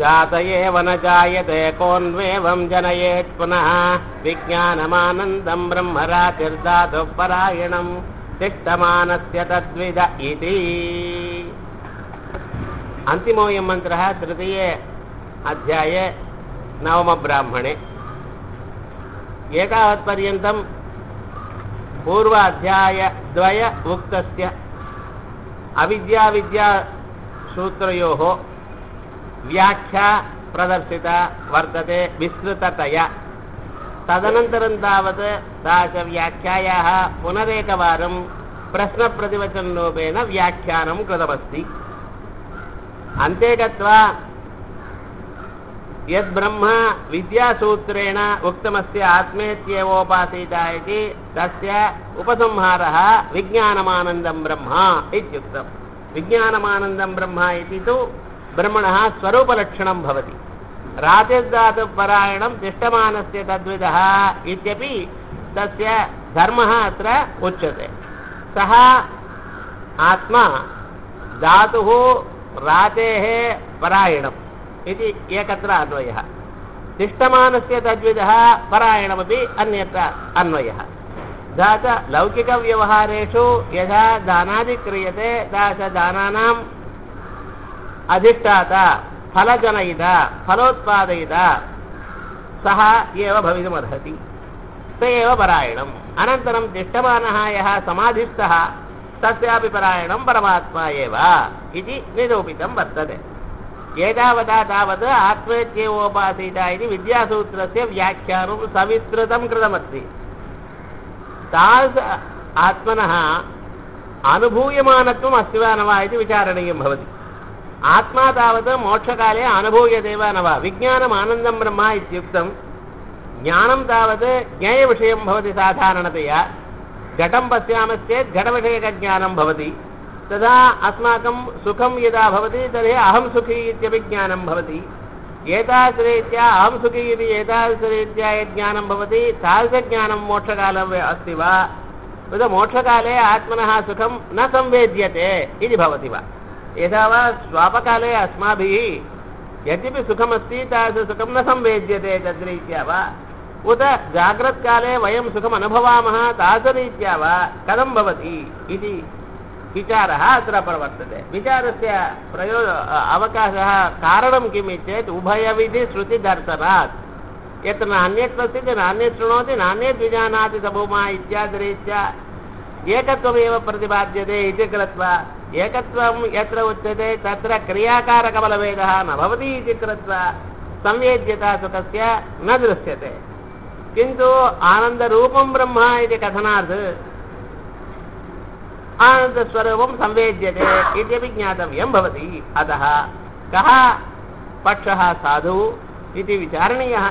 जात एव न जायते कोऽन्वेवं जनयेत् पुनः विज्ञानमानन्दं ब्रह्मरातिर्दातुः परायणं तिष्ठमानस्य तद्विद इति अन्तिमोऽयं मन्त्रः तृतीये अध्याये नवमब्राह्मणे एतावत्पर्यन्तं पूर्व अध्यायद्वय उक्तस्य अविद्याविद्यासूत्रयोः व्याख्या प्रदर्शिता वर्तते विस्तृततया तदनन्तरं तावत् तादृशव्याख्यायाः पुनरेकवारं प्रश्नप्रतिवचनरूपेण व्याख्यानं कृतमस्ति अन्ते गत्वा यद्ब्रह्म विद्यासूत्रेण उक्तमस्य आत्मेत्येवोपासीत इति तस्य उपसंहारः विज्ञानमानन्दं ब्रह्म इत्युक्तम् विज्ञानमानन्दं ब्रह्म इति तु ब्रह्मणः स्वरूपलक्षणं भवति रातिर्धातुपरायणं तिष्ठमानस्य तद्विदः इत्यपि तस्य धर्मः अत्र उच्यते सः आत्मा धातुः रातेः परायणम् इति एकत्र अन्वयः तिष्ठमानस्य तद्विदः परायणमपि अन्यत्र अन्वयः तथा च लौकिकव्यवहारेषु यथा दानादि क्रियते तादृशदानानाम् अधिष्ठाता फलजनयिता फलोत्पादयिता सः एव भवितुमर्हति स एव परायणम् अनन्तरं तिष्ठमानः यः समाधिस्थः तस्यापि परायणं परमात्मा एव इति निरूपितं वर्तते एतावता तावत् आत्मेत्येवोपासीत इति विद्यासूत्रस्य व्याख्यानं सविस्तृतं कृतमस्ति तादृश आत्मनः अनुभूयमानत्वम् अस्ति वा न वा इति विचारणीयं भवति आत्मा तावत् मोक्षकाले अनुभूयते वा न वा विज्ञानमानन्दं ब्रह्म इत्युक्तं ज्ञानं तावत् ज्ञेयविषयं भवति साधारणतया घटं पश्यामश्चेत् घटविषयकज्ञानं भवति तदा अस्माकं सुखं यदा भवति तर्हि अहं सुखी इत्यपि ज्ञानं भवति एतादृशरीत्या अहं सुखी इति एतादृशरीत्या यत् ज्ञानं भवति तादृशज्ञानं मोक्षकाले अस्ति वा उत मोक्षकाले आत्मनः सुखं न संवेद्यते इति भवति वा यथा वा स्वापकाले अस्माभिः यद्यपि सुखमस्ति तादृशसुखं न संवेद्यते तद्रीत्या वा उत जाग्रत्काले वयं सुखम् अनुभवामः तादृशरीत्या वा कथं भवति इति विचारः अत्र प्रवर्तते विचारस्य प्रयो अवकाशः कारणं किम् चेत् उभयविधि श्रुतिदर्शनात् यत्र नान्यत् पश्यति नान्यत् शृणोति नान्यत् विजानाति सभूमा इत्यादिरीत्या एकत्वमेव प्रतिपाद्यते इति कृत्वा एकत्वं यत्र उच्यते तत्र क्रियाकारकबलभेदः न भवति इति कृत्वा संवेद्यता सुखस्य न दृश्यते किन्तु आनन्दरूपं ब्रह्म इति कथनात् आनन्दस्वरूपं संवेद्यते इत्यपि ज्ञातव्यं भवति अतः कः पक्षः साधुः इति विचारणीयः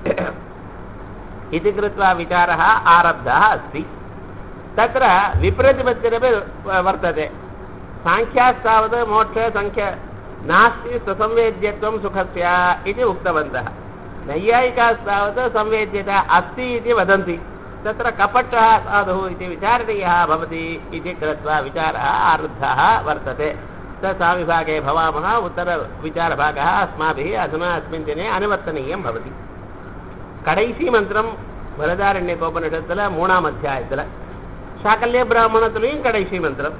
इति कृत्वा विचारः आरब्धः अस्ति तत्र विप्रतिपत्तिरपि वर्तते साङ्ख्यास्तावत् मोक्षे सङ्ख्य नास्ति स्वसंवेद्यत्वं सुखस्य इति उक्तवन्तः नैयायिकास्तावत् संवेद्यता अस्ति इति वदन्ति तत्र कपटः साधुः इति विचारणीयः भवति इति कृत्वा विचारः आरब्धः वर्तते तत्साविभागे भवामः उत्तरविचारभागः अस्माभिः अधुना अस्मिन् दिने अनुवर्तनीयं भवति கடைசி மந்திரம் வரதாரண்யகோபனிடத்தில் மூணாம் அத்தியாயத்தில் சாக்கல்ய பிராமணத்திலையும் கடைசி மந்திரம்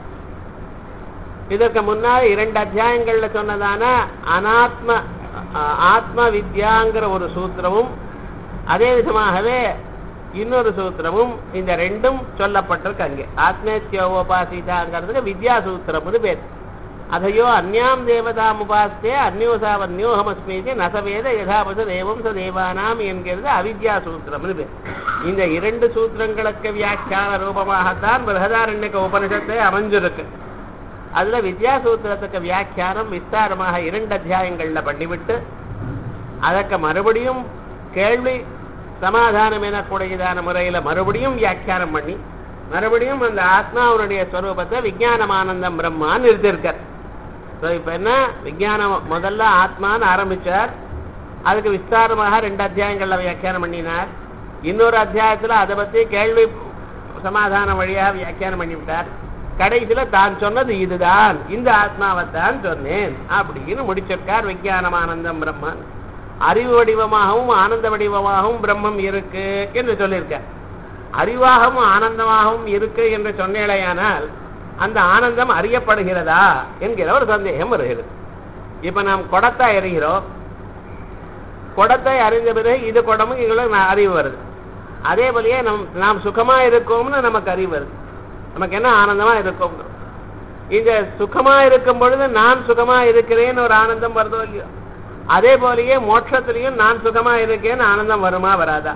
இதற்கு முன்னால் இரண்டு அத்தியாயங்கள்ல சொன்னதான அனாத்ம ஆத்ம வித்யாங்கிற ஒரு சூத்திரமும் அதே விதமாகவே இன்னொரு சூத்திரமும் இந்த ரெண்டும் சொல்லப்பட்டிருக்கு அங்கே ஆத்மேத்யோபாசிதாங்கிறதுக்கு வித்யா சூத்திரம்னு பேர் அதையோ அந்யாம் தேவதாம் உபாஸ்தே அந்யோசாவன்யோகமஸ்மி நசவேத யதாபச தேவம் ச தேவானாம் என்கிறது அவித்யா சூத்திரம்னு பேர் இந்த இரண்டு சூத்திரங்களுக்கு வியாக்கியான ரூபமாகத்தான் பிரகதாரண்யக்க உபனிஷத்தை அமைஞ்சிருக்கு அதுல வித்யா சூத்திரத்துக்கு வியாக்கியானம் விஸ்தாரமாக இரண்டு அத்தியாயங்கள்ல பண்ணிவிட்டு அதற்கு மறுபடியும் கேள்வி சமாதானம் எனக்கூடியதான முறையில மறுபடியும் வியாக்கியானம் பண்ணி மறுபடியும் அந்த ஆத்மாவுடைய ஸ்வரூபத்தை விஜயானமானந்தம் பிரம்மான்னு நிறுத்திருக்கார் ஸோ இப்போ என்ன விஜயானம் முதல்ல ஆத்மான்னு ஆரம்பிச்சார் அதுக்கு விஸ்தாரமாக ரெண்டு அத்தியாயங்கள்ல வியாக்கியானம் பண்ணினார் இன்னொரு அத்தியாயத்துல அதை பத்தி கேள்வி சமாதானம் வழியாக வியாக்கியானம் பண்ணிவிட்டார் கடைசியில தான் சொன்னது இதுதான் இந்த ஆத்மாவைத்தான் சொன்னேன் அப்படின்னு முடிச்சிருக்கார் விஞ்ஞானமானந்தம் பிரம்மன் அறிவு வடிவமாகவும் ஆனந்த வடிவமாகவும் பிரம்மம் இருக்கு என்று சொல்லியிருக்கார் அறிவாகவும் ஆனந்தமாகவும் இருக்கு என்று சொன்னேடையானால் அந்த ஆனந்தம் அறியப்படுகிறதா என்கிற ஒரு சந்தேகம் வருகிறது இப்ப நாம் குடத்தை அறிகிறோம் குடத்தை அறிந்த பிறகு இது குடமும் இவ்வளவு அறிவு வருது அதே போலயே நம் நாம் சுகமா இருக்கோம்னு நமக்கு அறிவு வருது நமக்கு என்ன ஆனந்தமா இருக்கும் இந்த சுகமா இருக்கும் பொழுது நான் சுகமா இருக்கிறேன்னு ஒரு ஆனந்தம் வருதோ இல்லையோ அதே போலயே மோட்சத்திலையும் நான் சுகமா இருக்கேன்னு ஆனந்தம் வருமா வராதா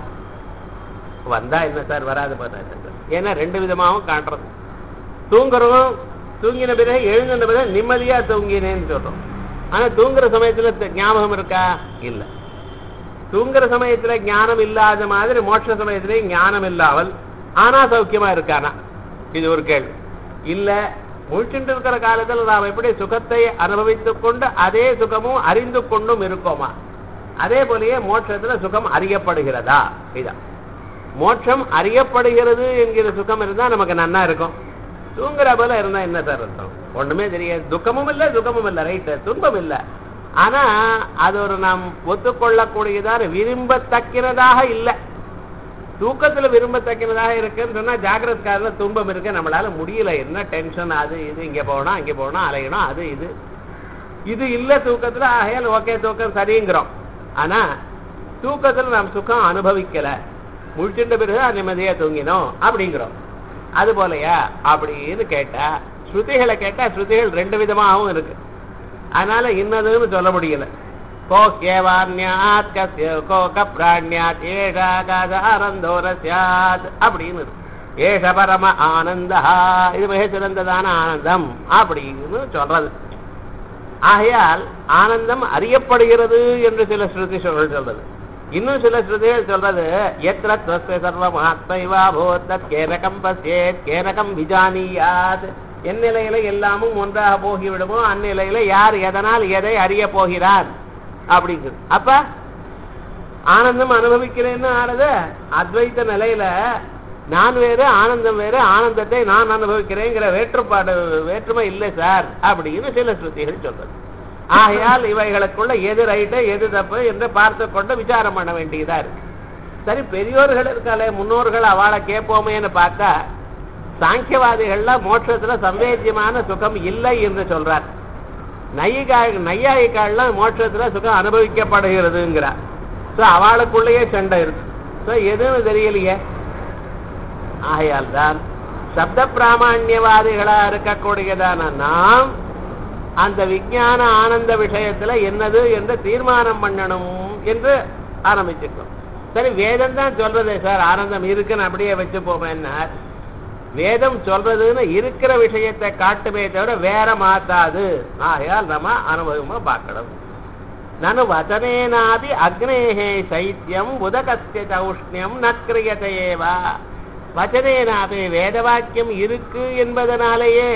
வந்தா என்ன சார் வராது பார்த்தா ஏன்னா ரெண்டு விதமாகவும் காட்டுறது தூங்குறோம் தூங்கின பிறகு எழுந்தின பிறகு நிம்மதியா தூங்கினேன்னு சொல்றோம் ஆனா தூங்குற சமயத்துல த- ஞாபகம் இருக்கா இல்ல தூங்குற சமயத்துல ஞானம் இல்லாத மாதிரி மோட்ச சமயத்திலே ஞானம் இல்லாமல் ஆனா சௌக்கியமா இருக்கானா இது ஒரு கேள்வி இல்ல முழிச்சுட்டு இருக்கிற காலத்துல நாம் எப்படி சுகத்தை அனுபவித்துக் கொண்டு அதே சுகமும் அறிந்து கொண்டும் இருக்கோமா அதே போலயே மோட்சத்துல சுகம் அறியப்படுகிறதா இதான் மோட்சம் அறியப்படுகிறது என்கிற சுகம் இருந்தா நமக்கு நன்னா இருக்கும் தூங்குற போல இருந்தா என்ன சார் அர்த்தம் ஒண்ணுமே தெரியாது துக்கமும் இல்ல சுகமும் இல்ல ரைட்டு துன்பம் இல்ல ஆனா அது ஒரு நாம் ஒத்துக்கொள்ளக்கூடியதான விரும்பத்தக்கிறதாக இல்ல தூக்கத்துல விரும்பத்தக்கிறதாக இருக்குன்னு சொன்னா ஜாகிரத காலத்துல துன்பம் இருக்கு நம்மளால முடியல என்ன டென்ஷன் அது இது இங்க போகணும் அங்க போகணும் அலையணும் அது இது இது இல்ல தூக்கத்துல ஆகையால் ஓகே தூக்கம் சரிங்கிறோம் ஆனா தூக்கத்துல நாம் சுகம் அனுபவிக்கல முழிச்சுட்ட பிறகு நிம்மதியா தூங்கினோம் அப்படிங்கிறோம் அது போலயா அப்படின்னு கேட்டா ஸ்ருதிகளை கேட்டா ஸ்ருதிகள் ரெண்டு விதமாகவும் இருக்கு அதனால இன்னதுன்னு சொல்ல முடியல கோ கேவான்யாத் கஸ்ய கோ கப்ராண்யாத் ஏஷா காதாரந்தோர சியாத் அப்படின்னு இருக்கு. ஏஷ பரம ஆனந்தா இது மிக சிறந்ததான ஆனந்தம் அப்படின்னு சொல்றது ஆகையால் ஆனந்தம் அறியப்படுகிறது என்று சில ஸ்ருதி சொல் சொல்றது இன்னும் சில ஸ்ருதிகள் சொல்றது எத்திர துவஸ்ய சர்வம் ஆத்மைவா போத்தத் கேனகம் பசியேத் கேனகம் விஜானியாத் என் நிலையில எல்லாமும் ஒன்றாக போகிவிடுமோ அந்நிலையில யார் எதனால் எதை அறிய போகிறார் அப்படிங்கிறது அப்ப ஆனந்தம் அனுபவிக்கிறேன்னு ஆனது அத்வைத்த நிலையில நான் வேறு ஆனந்தம் வேறு ஆனந்தத்தை நான் அனுபவிக்கிறேங்கிற வேற்றுப்பாடு வேற்றுமை இல்லை சார் அப்படின்னு சில ஸ்ருதிகள் சொல்றது ஆகையால் இவைகளுக்குள்ள எது ரைட்டு எது தப்பு என்று பார்த்து கொண்டு விசாரம் பண்ண வேண்டியதா இருக்கு சரி பெரியோர்கள் இருக்காளே முன்னோர்கள் அவளை கேட்போமேன்னு பார்த்தா சாங்கியவாதிகள்ல மோட்சத்துல சம்வேத்தியமான சுகம் இல்லை என்று சொல்றார் நையிகா நையாயிக்கால மோட்சத்துல சுகம் அனுபவிக்கப்படுகிறதுங்கிறார் ஸோ அவளுக்குள்ளேயே சண்டை இருக்கு ஸோ எதுவும் தெரியலையே ஆகையால் தான் சப்த பிராமணியவாதிகளா இருக்கக்கூடியதான நாம் அந்த விஞ்ஞான ஆனந்த விஷயத்துல என்னது என்று தீர்மானம் பண்ணணும் என்று ஆரம்பிச்சிருக்கோம் சரி வேதம் தான் சொல்றதே சார் ஆனந்தம் இருக்குன்னு அப்படியே வச்சு போமேன்னார் வேதம் சொல்றதுன்னு இருக்கிற விஷயத்தை காட்டுமே தவிர வேற மாத்தாது ஆகையால் நம்ம அனுபவமா பார்க்கணும் நனு வச்சனேனாதி அக்னேகே சைத்தியம் உதகஸ்ய சௌஷ்ணியம் நக்கிரியதையேவா வச்சனேனாபி வேத வாக்கியம் இருக்கு என்பதனாலேயே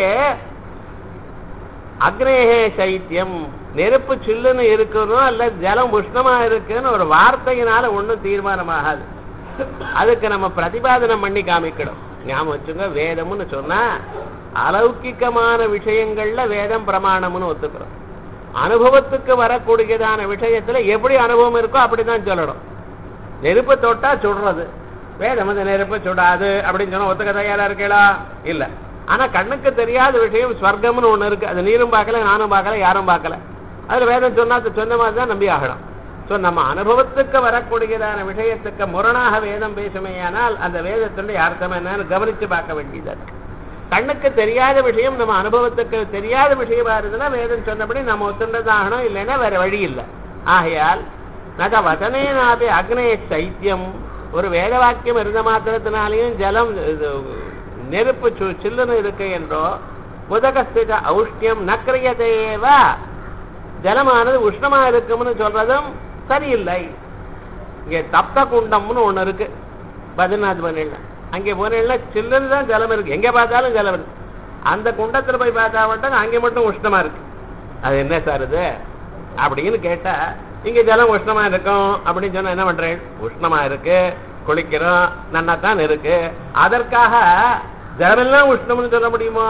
அக்னேகே சைத்தியம் நெருப்பு சில்லுன்னு இருக்கணும் அல்ல ஜலம் உஷ்ணமா இருக்குன்னு ஒரு வார்த்தையினால ஒண்ணும் தீர்மானமாகாது அதுக்கு நம்ம பிரதிபாதனம் பண்ணி காமிக்கணும் ஞாபகம் வச்சுங்க வேதம்னு சொன்னா அலௌகிக்கமான விஷயங்கள்ல வேதம் பிரமாணம்னு ஒத்துக்கிறோம் அனுபவத்துக்கு வரக்கூடியதான விஷயத்துல எப்படி அனுபவம் இருக்கோ அப்படிதான் சொல்லணும் நெருப்பு தொட்டா சுடுறது வேதம் அந்த நெருப்பு சுடாது அப்படின்னு சொன்னா ஒத்துக்க தயாரா இருக்கீங்களா இல்ல ஆனா கண்ணுக்கு தெரியாத விஷயம் ஸ்வர்க்கம்னு ஒண்ணு இருக்கு அது நீரும் பார்க்கல நானும் பார்க்கல யாரும் பார்க்கல அதுல வேதம் சொன்னா அது சொன்ன மாதிரி தான் நம்பி ஆகணும் சோ நம்ம அனுபவத்துக்கு வரக்கூடியதான விஷயத்துக்கு முரணாக வேதம் பேசுமையானால் அந்த வேதத்தினுடைய அர்த்தம் என்னன்னு கவனிச்சு பார்க்க வேண்டியது இருக்கு. கண்ணுக்கு தெரியாத விஷயம் நம்ம அனுபவத்துக்கு தெரியாத விஷயமா இருந்ததுன்னா வேதம் சொன்னபடி நம்ம ஒத்துண்டதாகணும் இல்லைன்னா வேற வழி இல்லை ஆகையால் நக வசனேனாபி அக்னே சைத்தியம் ஒரு வேத வாக்கியம் இருந்த மாத்திரத்தினாலையும் ஜலம் இது, நெருப்பு சு- சில்லுன்னு இருக்கு என்றோ முதகஸ்தித ஔஷ்ணியம் நக்கிரியதேவா ஜலமானது உஷ்ணமா இருக்கும்னு சொல்றதும் சரியில்லை இங்க தப்த குண்டம்னு ஒண்ணு இருக்கு பத்ரிநாத் பண்ணிடல அங்கே போனேன்னா சில்லுன்னு தான் ஜலம் இருக்கு எங்க பார்த்தாலும் ஜலம் இருக்கு அந்த குண்டத்துல போய் பார்த்தா மட்டும் அங்கே மட்டும் உஷ்ணமா இருக்கு அது என்ன சார் இது அப்படின்னு கேட்டா இங்க ஜலம் உஷ்ணமா இருக்கும் அப்படின்னு சொன்னா என்ன பண்றேன் உஷ்ணமா இருக்கு குளிக்கிறோம் நன்னா தான் இருக்கு அதற்காக ஜலமெல்லாம் உஷ்ணம்னு சொல்ல முடியுமோ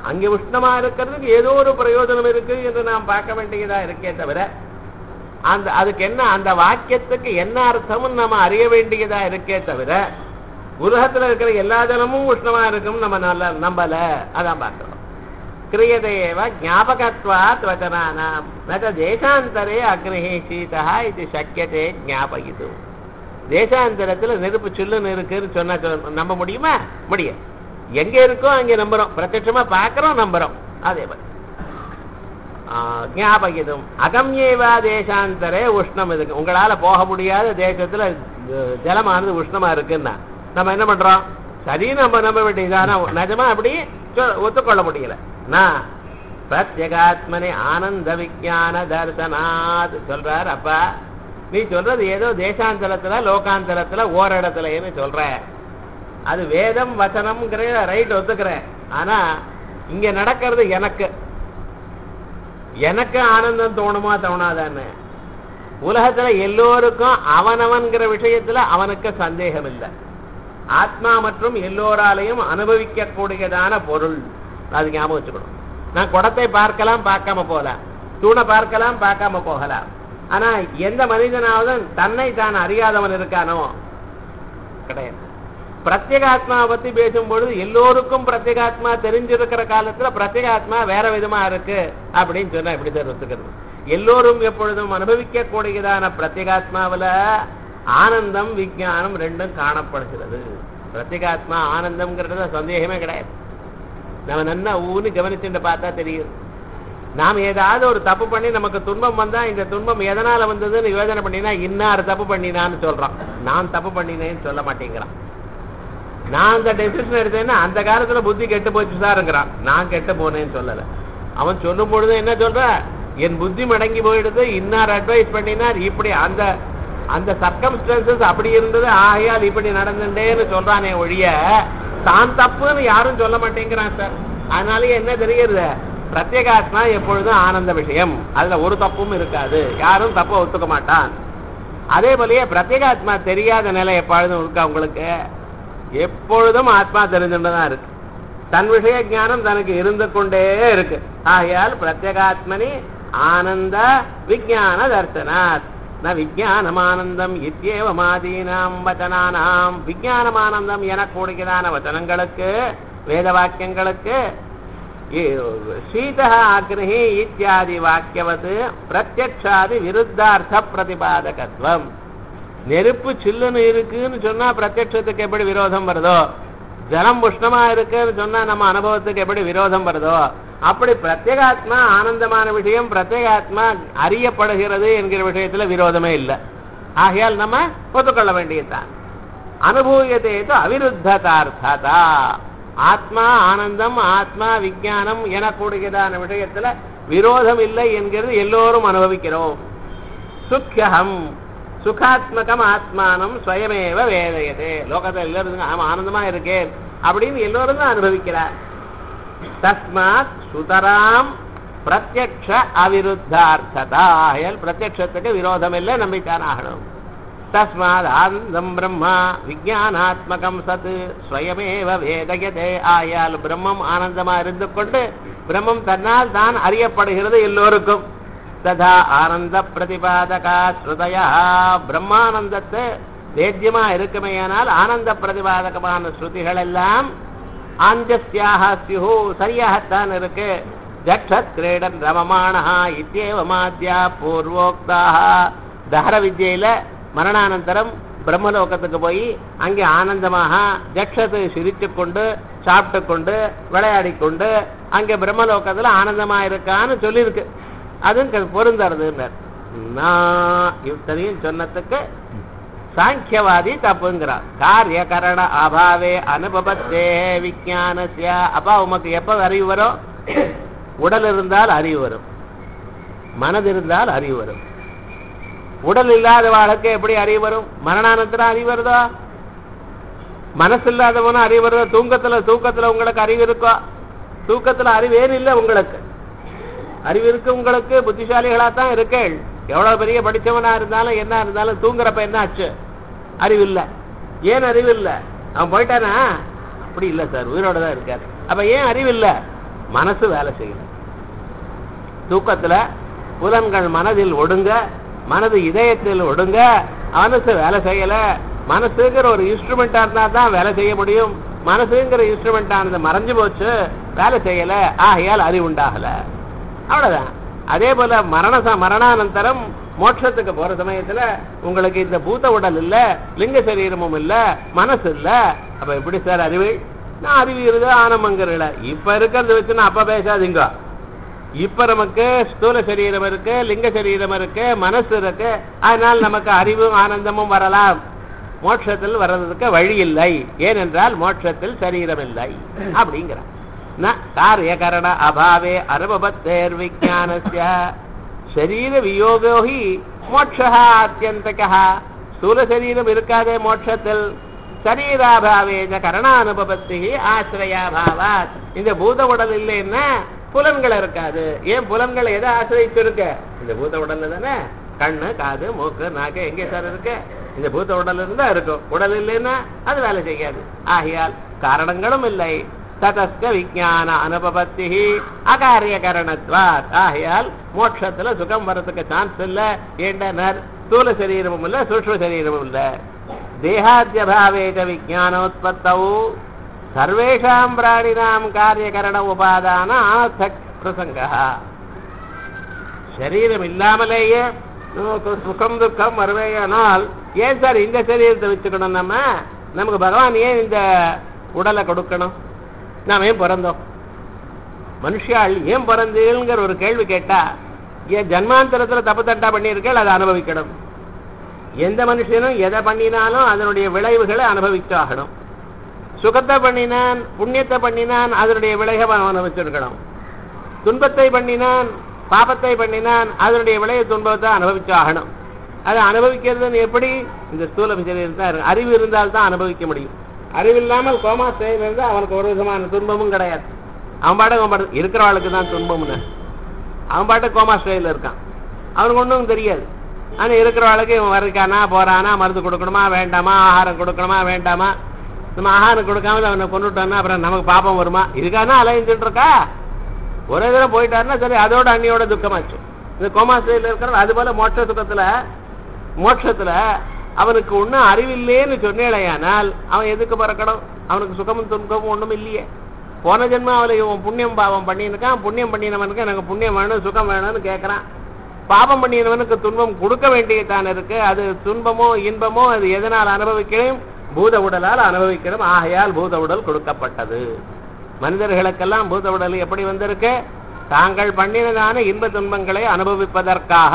அங்கே உஷ்ணமா இருக்கிறதுக்கு ஏதோ ஒரு பிரயோஜனம் இருக்கு என்று நாம் பார்க்க வேண்டியதா இருக்கே தவிர அந்த அதுக்கு என்ன அந்த வாக்கியத்துக்கு என்ன அர்த்தம்னு நம்ம அறிய வேண்டியதா இருக்கே தவிர உலகத்துல இருக்கிற எல்லா ஜலமும் உஷ்ணமா இருக்கும் நம்ம நல்ல நம்பல அதான் பார்க்கிறோம் கிரியதேவ ஞாபகத்வாத் வச்சனானாம் நக தேசாந்தரே அக்னிஹி சீதா இது சக்கியத்தை ஞாபகிது தேசாந்தரத்துல நெருப்பு சுல்லுன்னு இருக்குன்னு சொன்னா சொல்ல- நம்ப முடியுமா முடியும் எங்க இருக்கோ அங்க நம்புறோம் பிரத்யட்சமா பார்க்கறோம் நம்புறோம் அதே மாதிரி ஞாபகிதம் அகம்யேவா தேசாந்தரே உஷ்ணம் இருக்கு உங்களால போக முடியாத தேசத்துல அஹ், ஜலமானது உஷ்ணமா இருக்குன்னா நம்ம என்ன பண்றோம் சரி நம்ம நம்ப வேண்டியதான நிஜமா அப்படி சொ- ஒத்துக்கொள்ள முடியல நான் பிரத்யகாத்மனி ஆனந்த விஞ்ஞான தர்சனாத் சொல்றார் அப்பா நீ சொல்றது ஏதோ தேசாந்தரத்துல லோகாந்தரத்துல ஓரிடத்துலன்னு சொல்ற அது வேதம் வசனம்ங்கிற ரைட் ஒத்துக்கிறேன் ஆனா இங்க நடக்கிறது எனக்கு எனக்கு ஆனந்தம் தோணுமா தோணாதான்னு உலகத்துல எல்லோருக்கும் அவனவன்கிற விஷயத்துல அவனுக்கு சந்தேகம் இல்லை ஆத்மா மற்றும் எல்லோராலையும் அனுபவிக்க கூடியதான பொருள் அது ஞாபகம் வச்சுக்கணும் நான் குடத்தை பார்க்கலாம் பார்க்காம போகலாம் தூணை பார்க்கலாம் பார்க்காம போகலாம் ஆனா எந்த மனிதனாவது தன்னை தான் அறியாதவன் இருக்கானோ கிடையாது பிரத்யேகாத்மாவை பத்தி பேசும்பொழுது எல்லோருக்கும் பிரத்யேகாத்மா தெரிஞ்சிருக்கிற காலத்துல பிரத்யேகாத்மா வேற விதமா இருக்கு அப்படின்னு சொன்னா எப்படி சார் ஒத்துக்கிறது எல்லோரும் எப்பொழுதும் அனுபவிக்க கூடியதான பிரத்யேகாத்மாவுல ஆனந்தம் விஞ்ஞானம் ரெண்டும் காணப்படுகிறது பிரத்யேகாத்மா ஆனந்தம்ங்கிறதுல சந்தேகமே கிடையாது நம்ம நன்னா ஊன்னு கவனிச்சுட்டு பார்த்தா தெரியும் நாம் ஏதாவது ஒரு தப்பு பண்ணி நமக்கு துன்பம் வந்தா இந்த துன்பம் எதனால வந்ததுன்னு யோசனை பண்ணினா இன்னார் தப்பு பண்ணினான்னு சொல்றான் நான் தப்பு பண்ணினேன்னு சொல்ல மாட்டேங்கிறான் நான் அந்த டெசிஷன் எடுத்தேன்னா அந்த காலத்துல புத்தி கெட்டு போச்சு சாருங்கிறான் நான் கெட்டு போனேன்னு சொல்லல அவன் சொல்லும் பொழுது என்ன சொல்ற என் புத்தி மடங்கி போயிடுது இன்னார் அட்வைஸ் பண்ணினார் இப்படி அந்த அந்த சர்க்கம்ஸ்டன்சஸ் அப்படி இருந்தது ஆகையால் இப்படி நடந்துட்டேன்னு சொல்றானே ஒழிய தான் தப்புன்னு யாரும் சொல்ல மாட்டேங்கிறான் சார் அதனாலயே என்ன தெரியுது பிரத்யேகாத்மா எப்பொழுதும் ஆனந்த விஷயம் அதுல ஒரு தப்பும் இருக்காது யாரும் தப்பை ஒத்துக்க மாட்டான் அதே போலயே பிரத்யேகாத்மா தெரியாத நிலை எப்பொழுதும் இருக்கா உங்களுக்கு எப்பொழுதும் ஆத்மா தெரிஞ்சுட்டுதான் இருக்கு தன் விஷய ஞானம் தனக்கு இருந்து கொண்டே இருக்கு ஆகையால் பிரத்யேகாத்மனி ஆனந்த விஜான தர்சனாத் ந விஜயானமானந்தம் இத்தியேவமாதீனாம் வச்சனானாம் விஜயானமானந்தம் எனக்கூடியதான வச்சனங்களுக்கு வேத வாக்கியங்களுக்கு சீதா அக்னி இத்தியாதி வாக்கியவது பிரத்யக்ஷாதி விருத்தார்த்த பிரதிபாதகத்துவம் நெருப்பு சில்லுன்னு இருக்குன்னு சொன்னா பிரத்யட்சத்துக்கு எப்படி விரோதம் வருதோ ஜலம் உஷ்ணமா இருக்குன்னு சொன்னா நம்ம அனுபவத்துக்கு எப்படி விரோதம் வருதோ அப்படி பிரத்யேகாத்மா ஆனந்தமான விஷயம் பிரத்யேகாத்மா அறியப்படுகிறது என்கிற விஷயத்துல விரோதமே இல்லை ஆகையால் நம்ம ஒத்துக்கொள்ள வேண்டியதுதான் அனுபூயத்தேது அவிருத்ததார்த்ததா ஆத்மா ஆனந்தம் ஆத்மா விஞ்ஞானம் எனக்கூடியதான விஷயத்துல விரோதம் இல்லை என்கிறது எல்லோரும் அனுபவிக்கிறோம் சுக்கியம் சுகாத்மகம் ஆத்மானம் ஸ்வயமேவ வேதையது லோகத்தில் எல்லாரும் ஆமா ஆனந்தமா இருக்கேன் அப்படின்னு எல்லோரும் தான் அனுபவிக்கிறார் தஸ்மாத் சுதராம் பிரத்யக்ஷ அவிருத்தார்த்ததா ஆகையால் பிரத்யக்ஷத்துக்கு விரோதம் இல்லை நம்பித்தான் ஆகணும் தஸ்மாத் ஆனந்தம் பிரம்மா விஜயானாத்மகம் சத் ஸ்வயமேவ வேதயதே ஆயால் பிரம்மம் ஆனந்தமா இருந்து கொண்டு பிரம்மம் தன்னால் தான் அறியப்படுகிறது எல்லோருக்கும் ததா ஆனந்த பிரதிபாதகா ஸ்ருதயா பிரம்மானந்தத்தை வேத்தியமா இருக்குமேயானால் ஆனந்த பிரதிபாதகமான ஸ்ருதிகள் எல்லாம் ஆஞ்சஸ்யாக ஸ்யு சரியாகத்தான் இருக்கு ஜக்ஷத் கிரீடன் ரமமானஹா இத்தியேவ மாத்யா பூர்வோக்தாக தஹர வித்யில மரணானந்தரம் பிரம்மலோகத்துக்கு போய் அங்கே ஆனந்தமாக ஜக்ஷத்தை சிரித்து கொண்டு சாப்பிட்டு கொண்டு விளையாடி கொண்டு அங்கே பிரம்மலோகத்துல ஆனந்தமா இருக்கான்னு சொல்லியிருக்கு அதுவும் பொருந்தறதுன்றார் நான் இத்தனையும் சொன்னதுக்கு சாங்கியவாதி தப்புங்கிறார் காரிய கரண அபாவே அனுபவத்தே விஜானசிய அப்பா உமக்கு எப்ப அறிவு வரும் உடல் இருந்தால் அறிவு வரும் மனது இருந்தால் அறிவு வரும் உடல் இல்லாத வாழ்க்கை எப்படி அறிவு வரும் மரணானந்தரம் அறிவு வருதோ மனசு இல்லாதவனும் அறிவு வருதோ தூக்கத்துல தூக்கத்துல உங்களுக்கு அறிவு இருக்கோ தூக்கத்துல அறிவேறு இல்லை உங்களுக்கு அறிவு இருக்கு உங்களுக்கு புத்திசாலிகளா தான் இருக்கேள் எவ்வளவு பெரிய படிச்சவனா இருந்தாலும் என்ன இருந்தாலும் தூங்குறப்ப என்ன ஆச்சு அறிவு இல்ல ஏன் அறிவு இல்ல அவன் போயிட்டானா அப்படி இல்ல சார் உயிரோட தான் இருக்காரு அப்ப ஏன் அறிவு இல்ல மனசு வேலை செய்யல தூக்கத்துல புலன்கள் மனதில் ஒடுங்க மனது இதயத்தில் ஒடுங்க மனசு வேலை செய்யல மனசுங்கிற ஒரு இன்ஸ்ட்ருமெண்டா இருந்தா தான் வேலை செய்ய முடியும் மனசுங்கிற இன்ஸ்ட்ருமெண்ட் ஆனது மறைஞ்சு போச்சு வேலை செய்யல ஆகையால் அறிவு உண்டாகல அவ்வளவுதான் அதே போல மரண ச- மரணானந்தரம் மோட்சத்துக்கு போற சமயத்துல உங்களுக்கு இந்த பூத உடல் இல்ல லிங்க சரீரமும் இல்ல மனசு இல்ல அப்ப எப்படி சார் அறிவு நான் அறிவு இருது ஆனமங்கிறல இப்ப இருக்கிறத வச்சு நான் அப்ப பேசாதீங்க இப்ப நமக்கு ஸ்தூல சரீரம் இருக்கு லிங்க சரீரம் இருக்கு மனசு இருக்கு அதனால் நமக்கு அறிவும் ஆனந்தமும் வரலாம் மோட்சத்தில் வர்றதுக்கு வழி இல்லை ஏனென்றால் மோட்சத்தில் சரீரம் இல்லை அப்படிங்கிறார் ந காரியகரண அபாவே அனுபவத்தேர் விஜானஸ்ய சரீர வியோகோஹி மோட்சா அத்தியந்தகா ஸ்தூல சரீரம் இருக்காதே மோட்சத்தில் சரீராபாவே கரணானுபவத்தி ஆசிரியாபாவாத் இந்த பூத உடல் இல்லைன்னா புலன்கள் இருக்காது ஏன் புலன்கள் எதை ஆசிரியச்சு இருக்கு இந்த பூத உடல்ல தானே கண்ணு காது மூக்கு நாக்கு எங்கே சார் இருக்கு இந்த பூத உடல் இருந்தா இருக்கும் உடல் இல்லைன்னா அது வேலை செய்யாது ஆகையால் காரணங்களும் இல்லை ததஸ்க விஜான அனுபவத்தி அகாரிய கரணத்வாத் ஆகையால் மோட்சத்துல சுகம் வர்றதுக்கு சான்ஸ் இல்ல ஏண்டனர் ஸ்தூல சரீரமும் இல்ல சூக்ஷ்ம சரீரமும் இல்ல தேகாத்தியபாவேக விஜானோத்பத்தவு சர்வேஷாம் பிராணினாம் காரியகரண உபாதான ஆனர்த்த பிரசங்க சரீரம் இல்லாமலேயே நமக்கு சுகம் துக்கம் வருவேயானால் ஏன் சார் இந்த சரீரத்தை வச்சுக்கணும் நம்ம நமக்கு பகவான் ஏன் இந்த உடலை கொடுக்கணும் நாம் ஏன் பிறந்தோம் மனுஷாள் ஏன் பிறந்தீங்கிற ஒரு கேள்வி கேட்டா ஏன் ஜன்மாந்தரத்துல தப்பு தட்டா பண்ணியிருக்கேள் அதை அனுபவிக்கணும் எந்த மனுஷனும் எதை பண்ணினாலும் அதனுடைய விளைவுகளை அனுபவிச்சாகணும் சுகத்தை பண்ணினான் புண்ணியத்தை பண்ணினான் அதனுடைய விளைவை அவன் அனுபவிச்சிருக்கணும் துன்பத்தை பண்ணினான் பாபத்தை பண்ணினான் அதனுடைய விளைவு துன்பத்தை அனுபவிச்சாகணும் அதை அனுபவிக்கிறது எப்படி இந்த ஸ்தூல சரீரம் தான் இருக்கு அறிவு இருந்தால் தான் அனுபவிக்க முடியும் அறிவு இல்லாமல் கோமா ஸ்டேஜில் இருந்தால் அவனுக்கு ஒரு விதமான துன்பமும் கிடையாது அவன் பாட்டுக்கு அவன் பாட்டு இருக்கிறவளுக்கு தான் துன்பம்னு அவன் பாட்டுக்கு கோமா ஸ்டேஜில் இருக்கான் அவனுக்கு ஒன்றும் தெரியாது ஆனால் இருக்கிறவளுக்கு இவன் வர்றானா போறானா மருந்து கொடுக்கணுமா வேண்டாமா ஆகாரம் கொடுக்கணுமா வேண்டாமா நம்ம ஆகாரம் கொடுக்காம அவனை கொண்டுட்டோம்னா அப்புறம் நமக்கு பாப்பம் வருமா இதுக்காக அலைஞ்சிட்டு இருக்கா ஒரே தடவை போயிட்டாருன்னா சரி அதோட அண்ணியோட துக்கமாச்சு இந்த கோமா ஸ்டேஜில் இருக்கிறவன் அது போல மோட்ச சுகத்துல மோட்சத்துல அவனுக்கு ஒன்றும் அறிவில்லைன்னு சொன்னேடையானால் அவன் எதுக்கு பிறக்கணும் அவனுக்கு சுகமும் துன்பமும் ஒன்றும் இல்லையே போன ஜென்மாவில் இவன் புண்ணியம் பாவம் பண்ணியிருக்கான் புண்ணியம் பண்ணினவனுக்கு எனக்கு புண்ணியம் வேணும் சுகம் வேணும்னு கேட்குறான் பாபம் பண்ணினவனுக்கு துன்பம் கொடுக்க வேண்டியதான் இருக்கு அது துன்பமோ இன்பமோ அது எதனால் அனுபவிக்கணும் பூத உடலால் அனுபவிக்கணும் ஆகையால் பூத உடல் கொடுக்கப்பட்டது மனிதர்களுக்கெல்லாம் பூத உடல் எப்படி வந்திருக்கு தாங்கள் பண்ணினதான இன்ப துன்பங்களை அனுபவிப்பதற்காக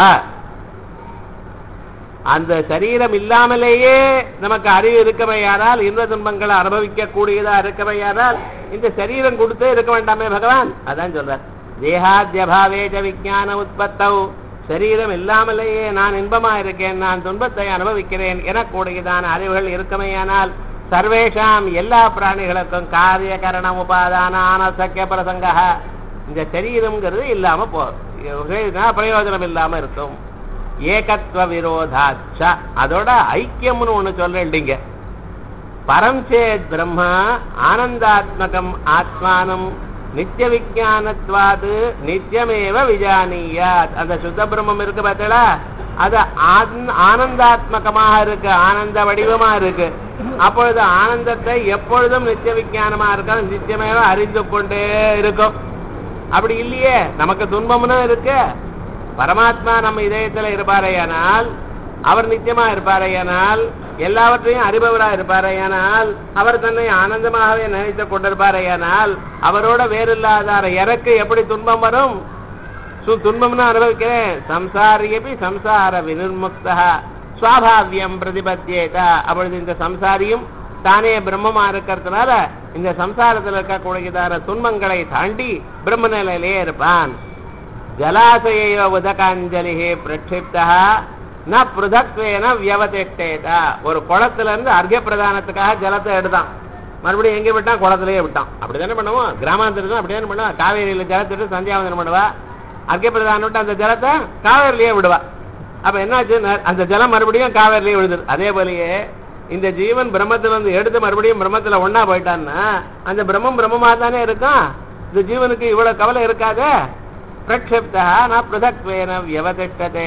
அந்த சரீரம் இல்லாமலேயே நமக்கு அறிவு இருக்கவையானால் இன்ப துன்பங்களை அனுபவிக்க கூடியதா இருக்கவையானால் இந்த சரீரம் கொடுத்தே இருக்க வேண்டாமே பகவான் அதான் சொல்றார் தேகாத்தியபாவேஜ விஜான உற்பத்தௌ சரீரம் இல்லாமலேயே நான் இன்பமா இருக்கேன் நான் துன்பத்தை அனுபவிக்கிறேன் எனக்கூடியதான அறிவுகள் இருக்கமையானால் சர்வேஷாம் எல்லா பிராணிகளுக்கும் காரிய கரணம் உபாதான ஆனசக்கிய பிரசங்க இந்த சரீரம்ங்கிறது இல்லாம போ பிரயோஜனம் இல்லாம இருக்கும் ஏகத்துவ விரோதாச்ச அதோட ஐக்கியம்னு ஒண்ணு சொல்றீங்க பரம் சேத் பிரம்மா ஆனந்தாத்மகம் ஆத்மானம் நித்திய விஜானத்வாது நித்தியமேவ விஜானியாத் அந்த சுத்த பிரம்மம் இருக்கு பார்த்தீங்களா அது ஆன்- ஆனந்தாத்மகமாக இருக்கு ஆனந்த வடிவமா இருக்கு அப்பொழுது ஆனந்தத்தை எப்பொழுதும் நித்திய விஞ்ஞானமா இருக்கும் நித்தியமேவ அறிந்து கொண்டே இருக்கும் அப்படி இல்லையே நமக்கு துன்பம்னு இருக்கு பரமாத்மா நம்ம இதயத்துல இருப்பாரையானால் அவர் நித்தியமா இருப்பாரையானால் எல்லாவற்றையும் அறிபவரா இருப்பாரையானால் அவர் தன்னை ஆனந்தமாகவே நினைத்துக் கொண்டிருப்பாரையானால் அவரோட வேறில்லாதார எனக்கு எப்படி துன்பம் வரும் சு துன்பம்னு அனுபவிக்கிறேன் சம்சாரியபி சம்சார வினிர்முக்தா சுவாபாவியம் பிரதிபத்தியேதா அப்பொழுது இந்த சம்சாரியும் தானே பிரம்மமா இருக்கிறதுனால இந்த சம்சாரத்தில் இருக்கக்கூடியதான துன்பங்களை தாண்டி பிரம்ம நிலையிலே இருப்பான் ஜலாசய உதகாஞ்சலி பிரட்சிப்தா ந பிருதத்வேன வியவதிஷ்டேதா ஒரு குளத்துல இருந்து அர்க்க பிரதானத்துக்காக ஜலத்தை எடுத்தான் மறுபடியும் எங்க விட்டான் குளத்திலேயே விட்டான் அப்படிதானே பண்ணுவோம் கிராமாந்தரத்துல அப்படிதானே பண்ணுவா காவேரியில ஜலத்தை எடுத்து சந்தியாவந்தனம் பண்ணுவா அர்க்க பிரதானம் விட்டு அந்த ஜலத்தை காவேரிலேயே விடுவா அப்ப என்னாச்சு ந- அந்த ஜலம் மறுபடியும் காவேரிலேயே விழுது அதே போலயே இந்த ஜீவன் பிரம்மத்துல இருந்து எடுத்து மறுபடியும் பிரம்மத்துல ஒண்ணா போயிட்டான்னா அந்த பிரம்மம் பிரம்மமா தானே இருக்கும் இந்த ஜீவனுக்கு இவ்வளவு கவலை இருக்காதே பிரக்ஷப்தா ந பிருதக்வேன வியவதிஷ்டதே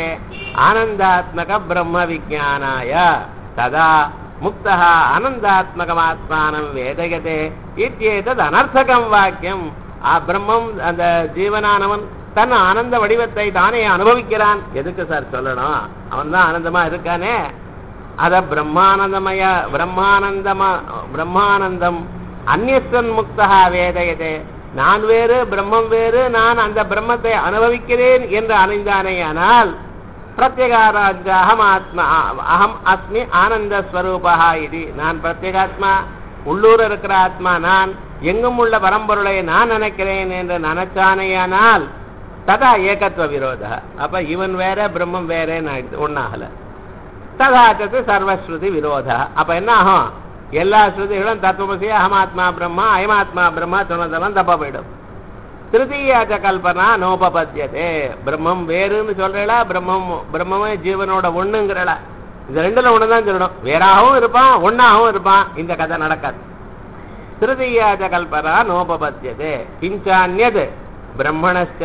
ஆனந்தாத்மக பிரம்ம விஜானாய ததா முக்தः ஆனந்தாத்மகமாத்மானம் வேதயதே இத்தியேதது அனர்த்தகம் வாக்கியம் ஆ பிரம்மம் அந்த ஜீவனானவன் தன் ஆனந்த வடிவத்தை தானே அனுபவிக்கிறான் எதுக்கு சார் சொல்லணும் அவன் தான் ஆனந்தமா இருக்கானே அத பிரம்மானந்தமய பிரம்மானந்தமா பிரம்மானந்தம் அந்நியஸ்வன் முக்தா வேதயதே நான் வேறு பிரம்மம் வேறு நான் அந்த பிரம்மத்தை அனுபவிக்கிறேன் என்று அணிந்தானேயானால் பிரத்யேகாராஜ அகம் ஆத்மா அகம் அஸ்மி ஆனந்த ஸ்வரூபா இது நான் பிரத்யேகாத்மா உள்ளூர் இருக்கிற ஆத்மா நான் எங்கும் உள்ள பரம்பொருளை நான் நினைக்கிறேன் என்று நினைச்சானேயானால் ததா ஏகத்துவ விரோத அப்ப இவன் வேற பிரம்மம் வேறேன்னு ஆயிடுது ஒன்னாகல ததாச்சது சர்வஸ்ருதி விரோத அப்ப என்ன ஆகும் எல்லா ஸ்ருதிகளும் தத்துவசி அகமாத்மா பிரம்மா அயமாத்மா பிரம்மா சொன்னதெல்லாம் தப்பா போயிடும் திருத்தீயாச்ச கல்பனா நோபபத்தியதே பிரம்மம் வேறுன்னு சொல்றா பிரம்மம் பிரம்மமே ஜீவனோட ஒண்ணுங்கிறளா இந்த ரெண்டுல ஒண்ணுதான் சொல்லணும் வேறாகவும் இருப்பான் ஒன்னாகவும் இருப்பான் இந்த கதை நடக்காது திருத்தீயாச்ச கல்பனா நோபபத்தியதே கிஞ்சான்யது பிரம்மணஸ்ட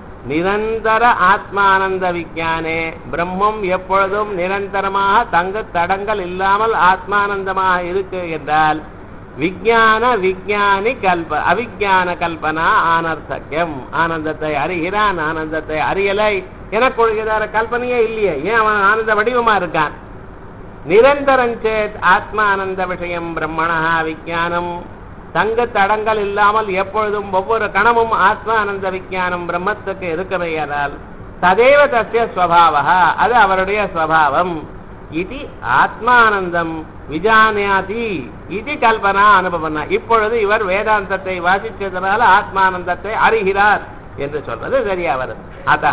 நிரந்தர ஆத்மானந்த விஞ்ஞானே பிரம்மம் எப்பொழுதும் நிரந்தரமாக தங்கு தடங்கள் இல்லாமல் ஆத்மானந்தமாக இருக்கு என்றால் விஞ்ஞான விஞ்ஞானி கல்ப அவிஞான கல்பனா ஆனர்த்தக்கியம் ஆனந்தத்தை அறிகிறான் ஆனந்தத்தை அறியலை எனக்குழுகிறார கல்பனையே இல்லையே ஏன் அவன் ஆனந்த வடிவமா இருக்கான் நிரந்தரம் சேத் ஆத்மானந்த விஷயம் பிரம்மணா விஞ்ஞானம் தங்க தடங்கள் இல்லாமல் எப்பொழுதும் ஒவ்வொரு கணமும் ஆத்மானந்த விஞ்ஞானம் பிரம்மத்துக்கு இருக்கவையானால் ததேவ தசிய ஸ்வபாவா அது அவருடைய ஸ்வபாவம் இது ஆத்மானந்தம் விஜானியாதி இது கல்பனா அனுபவனா இப்பொழுது இவர் வேதாந்தத்தை வாசிச்சதனால ஆத்மானந்தத்தை அறிகிறார் என்று சொல்றது சரியா வருது அத்த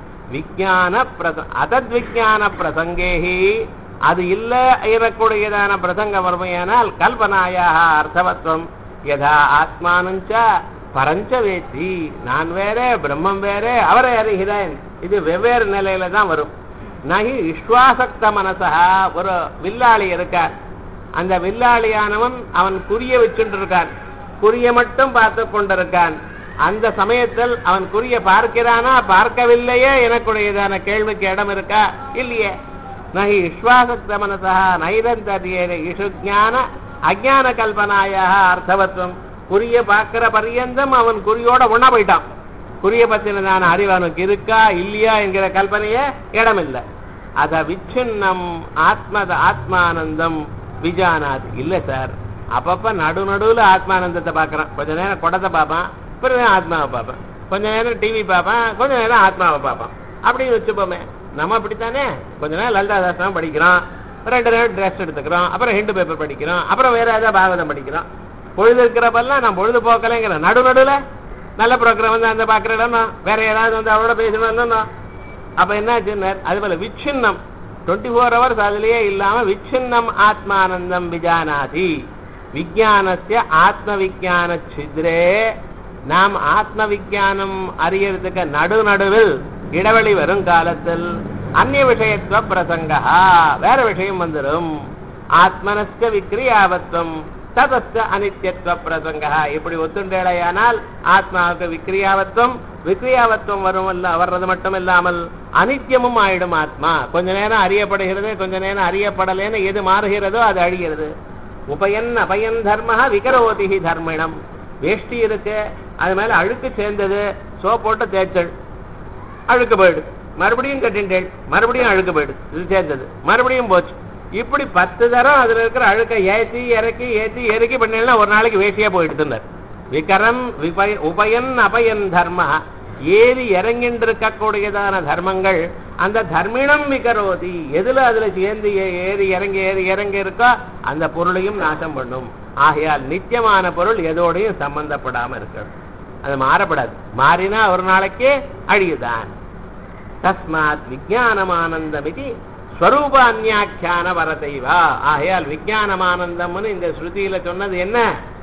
விஜான பிரச அதத் விஜான பிரசங்கேஹி அது இல்ல இருக்கக்கூடியதான பிரசங்க வறுமையானால் கல்பனாயாக அர்த்தவத்துவம் யதா ஆத்மானஞ்ச பரஞ்ச வேத்தி நான் வேற பிரம்மம் வேற அவரை அறிகிறேன் இது வெவ்வேறு நிலையில தான் வரும் நகி விஸ்வாசக்த மனசா ஒரு வில்லாளி இருக்கார் அந்த வில்லாளியானவன் அவன் குறிய வச்சுட்டு இருக்கான் குறிய மட்டும் பார்த்து கொண்டிருக்கான் அந்த சமயத்தில் அவன் குறிய பார்க்கிறானா பார்க்கவில்லையே எனக்குடையதான கேள்விக்கு இடம் இருக்கா இல்லையே நகி விஸ்வாசக்த மனசா நைரந்தரியேன இஷு ஜான அஜான கல்பனாயாக அர்த்தவத்துவம் குறிய பார்க்கிற பரியந்தம் அவன் குறியோட ஒண்ணா போயிட்டான் குறிய பத்தினதான அறிவு அவனுக்கு இருக்கா இல்லையா என்கிற கல்பனையே இடமில்லை அத விச்சின்னம் ஆத்மத ஆத்மானந்தம் விஜானாத் இல்ல சார் அப்பப்ப நடு நடுவுல ஆத்மானந்தத்தை பார்க்கறான் கொஞ்ச நேரம் குடத்தை பார்ப்பான் பிறகு ஆத்மாவை பார்ப்பான் கொஞ்ச நேரம் டிவி பார்ப்பான் கொஞ்ச நேரம் ஆத்மாவை பார்ப்பான் அப்படின்னு வச்சுப்போமே நம்ம அப்படித்தானே கொஞ்ச நேரம் லலிதா தாசனம் படிக்கிறோம் ரெண்டு நேரம் ட்ரெஸ் எடுத்துக்கிறோம் அப்புறம் ஹிண்டு பேப்பர் படிக்கிறோம் அப்புறம் வேற ஏதாவது பாகவதம் படிக்கிறோம் பொழுது இருக்கிறப்பெல்லாம் நான் பொழுது போக்கலைங்கிறேன் நடு நடுவில் நல்ல ப்ரோக்ராம் வந்து அந்த பார்க்குறேன் வேற யாராவது வந்து அவரோட பேசணும் அப்ப என்னாச்சுன்னு அது போல விச்சின்னம் டுவெண்ட்டி ஃபோர் ஹவர்ஸ் அதுலயே இல்லாம விச்சின்னம் ஆத்மானந்தம் விஜானாதி விஜானஸ்ய ஆத்ம விஜான சித்ரே நாம் ஆத்ம விஜானம் அறியறதுக்கு நடு நடுவில் இடைவெளி வரும் காலத்தில் அந்நிய விஷயத்துவ பிரசங்கா வேற விஷயம் வந்துடும் ஆத்மனஸ்க விக்ரியாவத்வம் ததஸ்த அனித்யத்துவ பிரசங்கா இப்படி ஒத்துண்டேடையானால் ஆத்மாவுக்கு விக்ரியாவத்துவம் விக்ரியாவத்துவம் வரும் இல்ல வர்றது மட்டும் இல்லாமல் அனித்தியமும் ஆயிடும் ஆத்மா கொஞ்ச நேரம் அறியப்படுகிறது கொஞ்ச நேரம் அறியப்படலேன்னு எது மாறுகிறதோ அது அழிகிறது உபயன் அபயன் தர்ம விகரோதிகி தர்மிணம் வேஷ்டி இருக்கு அது மேல அழுக்கு சேர்ந்தது சோப் போட்டு தேய்ச்சல் அழுக்கு போயிடு மறுபடியும் கட்டின்டேள் மறுபடியும் அழுக்கு போயிடு இது சேர்ந்தது மறுபடியும் போச்சு இப்படி பத்து தரம் அதுல இருக்கிற அழுக்க ஏத்தி இறக்கி ஏத்தி இறக்கி பண்ணா ஒரு நாளைக்கு வேஷ்டியா போயிடுதுன்னார் விகரம் விபய உபயன் அபயன் தர்ம ஏறி இறங்கின்று இருக்கக்கூடியதான தர்மங்கள் அந்த தர்மிணம் விகரோதி எதுல அதுல சேர்ந்து ஏ- ஏறி இறங்கி ஏறி இறங்கி இருக்கோ அந்த பொருளையும் நாசம் பண்ணும் ஆகையால் நித்தியமான பொருள் எதோடையும் சம்பந்தப்படாம இருக்கணும் அது மாறப்படாது மாறினா ஒரு நாளைக்கு அழியுதான் தஸ்மாத் விஜயானமானந்தமிதி ஸ்வரூபான்யாக்கியான வரதைவா ஆகையால் விஜயானமானந்தம்னு இந்த ஸ்ருதியில சொன்னது என்ன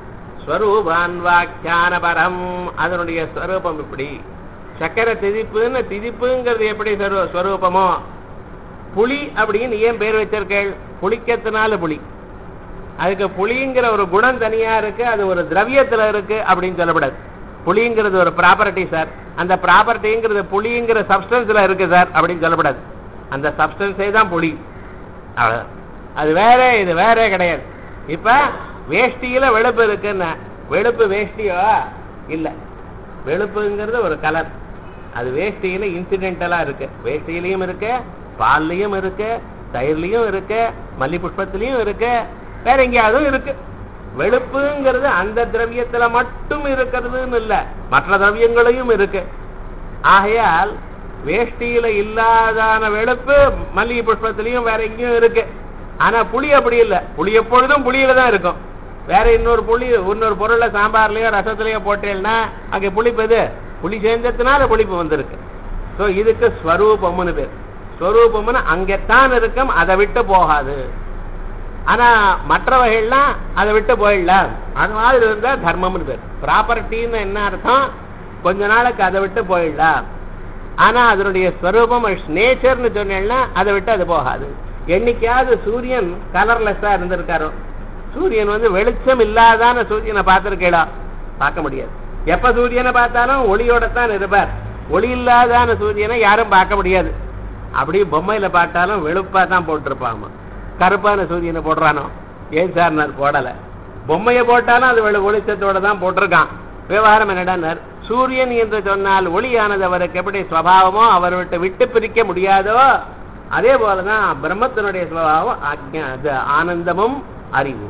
ஸ்வரூபான்வாக்கியான பரம் அதனுடைய ஸ்வரூபம் இப்படி சக்கர திதிப்புன்னு திதிப்புங்கிறது எப்படி ஸ்வரூ- ஸ்வரூபமோ புளி அப்படின்னு ஏன் பேர் வச்சிருக்கேள் புளிக்கத்தினால புளி அதுக்கு புளிங்கிற ஒரு குணம் தனியா இருக்கு அது ஒரு திரவியத்துல இருக்கு அப்படின்னு சொல்லப்படாது புளிங்கிறது ஒரு ப்ராப்பர்ட்டி சார் அந்த ப்ராப்பர்ட்டிங்கிறது புளிங்கிற சப்ஸ்டன்ஸ்ல இருக்கு சார் அப்படின்னு சொல்லக்கூடாது அந்த சப்ஸ்டன்ஸே தான் புளி அவ்வளவுதான் அது வேற இது வேற கிடையாது இப்ப வேஷ்டியில வெளுப்பு இருக்குன்னா வெளுப்பு வேஷ்டியோ இல்ல வெளுப்புங்கிறது ஒரு கலர் அது வேஷ்டியில இன்சிடென்டலா இருக்கு வேஷ்டியிலையும் இருக்கு பால்லையும் இருக்கு தயிர்லயும் இருக்கு மல்லி புஷ்பத்திலையும் இருக்கு வேற எங்கேயாவது இருக்கு வெளுப்புங்கிறது அந்த திரவியத்துல மட்டும் இருக்கிறதுன்னு இல்ல மற்ற திரவியங்களையும் இருக்கு ஆகையால் வேஷ்டியில இல்லாதான வெளுப்பு மல்லிகை புஷ்பத்திலையும் வேற எங்கேயும் இருக்கு ஆனா புளி அப்படி இல்ல புளி எப்பொழுதும் புளியில தான் இருக்கும் வேற இன்னொரு புளி இன்னொரு பொருளை சாம்பார்லயோ ரசத்துலயோ போட்டேன்னா அங்கே புளிப்பு எது புளி சேர்ந்ததுனால புளிப்பு வந்திருக்கு ஸோ இதுக்கு ஸ்வரூபம்னு பேர் ஸ்வரூபம்னு அங்கத்தான் இருக்கும் அதை விட்டு போகாது ஆனா மற்றவைகள்லாம் அதை விட்டு போயிடலாம் அது மாதிரி இருந்தா தர்மம்னு பேர் ப்ராப்பர்ட்டின்னு என்ன அர்த்தம் கொஞ்ச நாளைக்கு அதை விட்டு போயிடலாம் ஆனா அதனுடைய ஸ்வரூபம் நேச்சர்னு சொன்னேன்னா அதை விட்டு அது போகாது என்னைக்காவது சூரியன் கலர்லெஸ்ஸா இருந்திருக்காரோ சூரியன் வந்து வெளிச்சம் இல்லாதான சூரியனை பார்த்திருக்கேடா பார்க்க முடியாது எப்ப சூரியனை பார்த்தாலும் ஒளியோடத்தான் இருப்பார் ஒளி இல்லாதான சூரியனை யாரும் பார்க்க முடியாது அப்படி பொம்மையில பார்த்தாலும் வெளுப்பா தான் போட்டிருப்பாங்க கருப்பான சூரியனை போடுறானோ ஏன் சார் நான் போடல பொம்மையை போட்டாலும் அது வெளி வெளிச்சத்தோட தான் போட்டிருக்கான் விவகாரம் என்னடான்னார் சூரியன் என்று சொன்னால் ஒளியானது அவருக்கு எப்படி சுவாவமோ அவர் விட்டு விட்டு பிரிக்க முடியாதோ அதே போலதான் பிரம்மத்தினுடைய சுவாவம் அஜ்ஞா- அது ஆனந்தமும் அறிவும்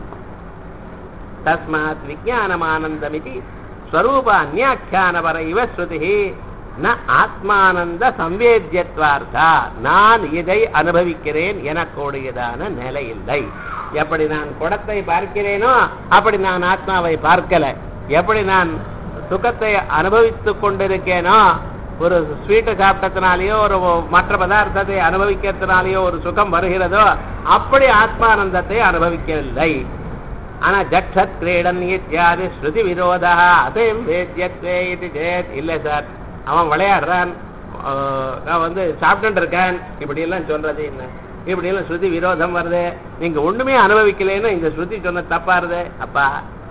தஸ்மாத் விஜயானம் ஆனந்தமிதி ஸ்வரூப அந்யாக்கியானபர இவ ஸ்ருதி ந ஆத்மானந்த சம்வேத்யத்வார்த்தா நான் இதை அனுபவிக்கிறேன் எனக்கூடியதான நிலை இல்லை எப்படி நான் குடத்தை பார்க்கிறேனோ அப்படி நான் ஆத்மாவை பார்க்கல எப்படி நான் சுகத்தை அனுபவித்துக் கொண்டிருக்கேனோ ஒரு ஸ்வீட்டை சாப்பிட்டதுனாலேயோ ஒரு மற்ற பதார்த்தத்தை அனுபவிக்கிறதுனாலேயோ ஒரு சுகம் வருகிறதோ அப்படி ஆத்மானந்தத்தை அனுபவிக்கவில்லை ஆனா ஜக்ஷத் கிரீடன் இத்தியாதி ஸ்ருதி விரோதா அசைம் வேத்தியத்வே இது சேத் இல்லை சார் அவன் விளையாடுறான் ஆஹ் நான் வந்து சாப்பிட்டு இருக்கேன் இப்படி எல்லாம் சொல்றது என்ன இப்படி எல்லாம் ஸ்ருதி விரோதம் வருது நீங்க ஒண்ணுமே அனுபவிக்கலைன்னு இந்த ஸ்ருதி சொன்ன தப்பாருது அப்பா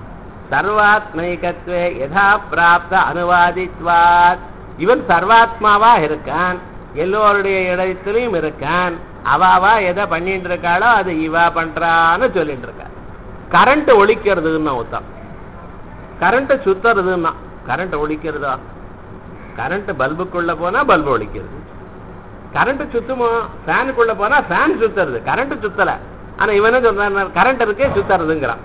சர்வாத்மைகத்வே யதா பிராப்த அனுவாதித்வாத் இவன் சர்வாத்மாவா இருக்கான் எல்லோருடைய இடத்திலையும் இருக்கான் அவாவா எதை பண்ணிட்டு இருக்காளோ அது இவா பண்றான்னு சொல்லிட்டு இருக்கா கரண்ட் ஒழிக்கிறதுன்னா ஒருத்தன் கரண்ட் சுத்துறதுன்னா கரண்ட் ஒழிக்கிறதா கரண்ட் பல்புக்குள்ள போனா பல்பு ஒழிக்கிறது கரண்ட் சுத்துமோ ஃபேனுக்குள்ள போனா ஃபேன் சுத்துறது கரண்ட் சுத்தல ஆனா இவனே சொல்றான் கரண்ட் இருக்கே சுத்துறதுங்கிறான்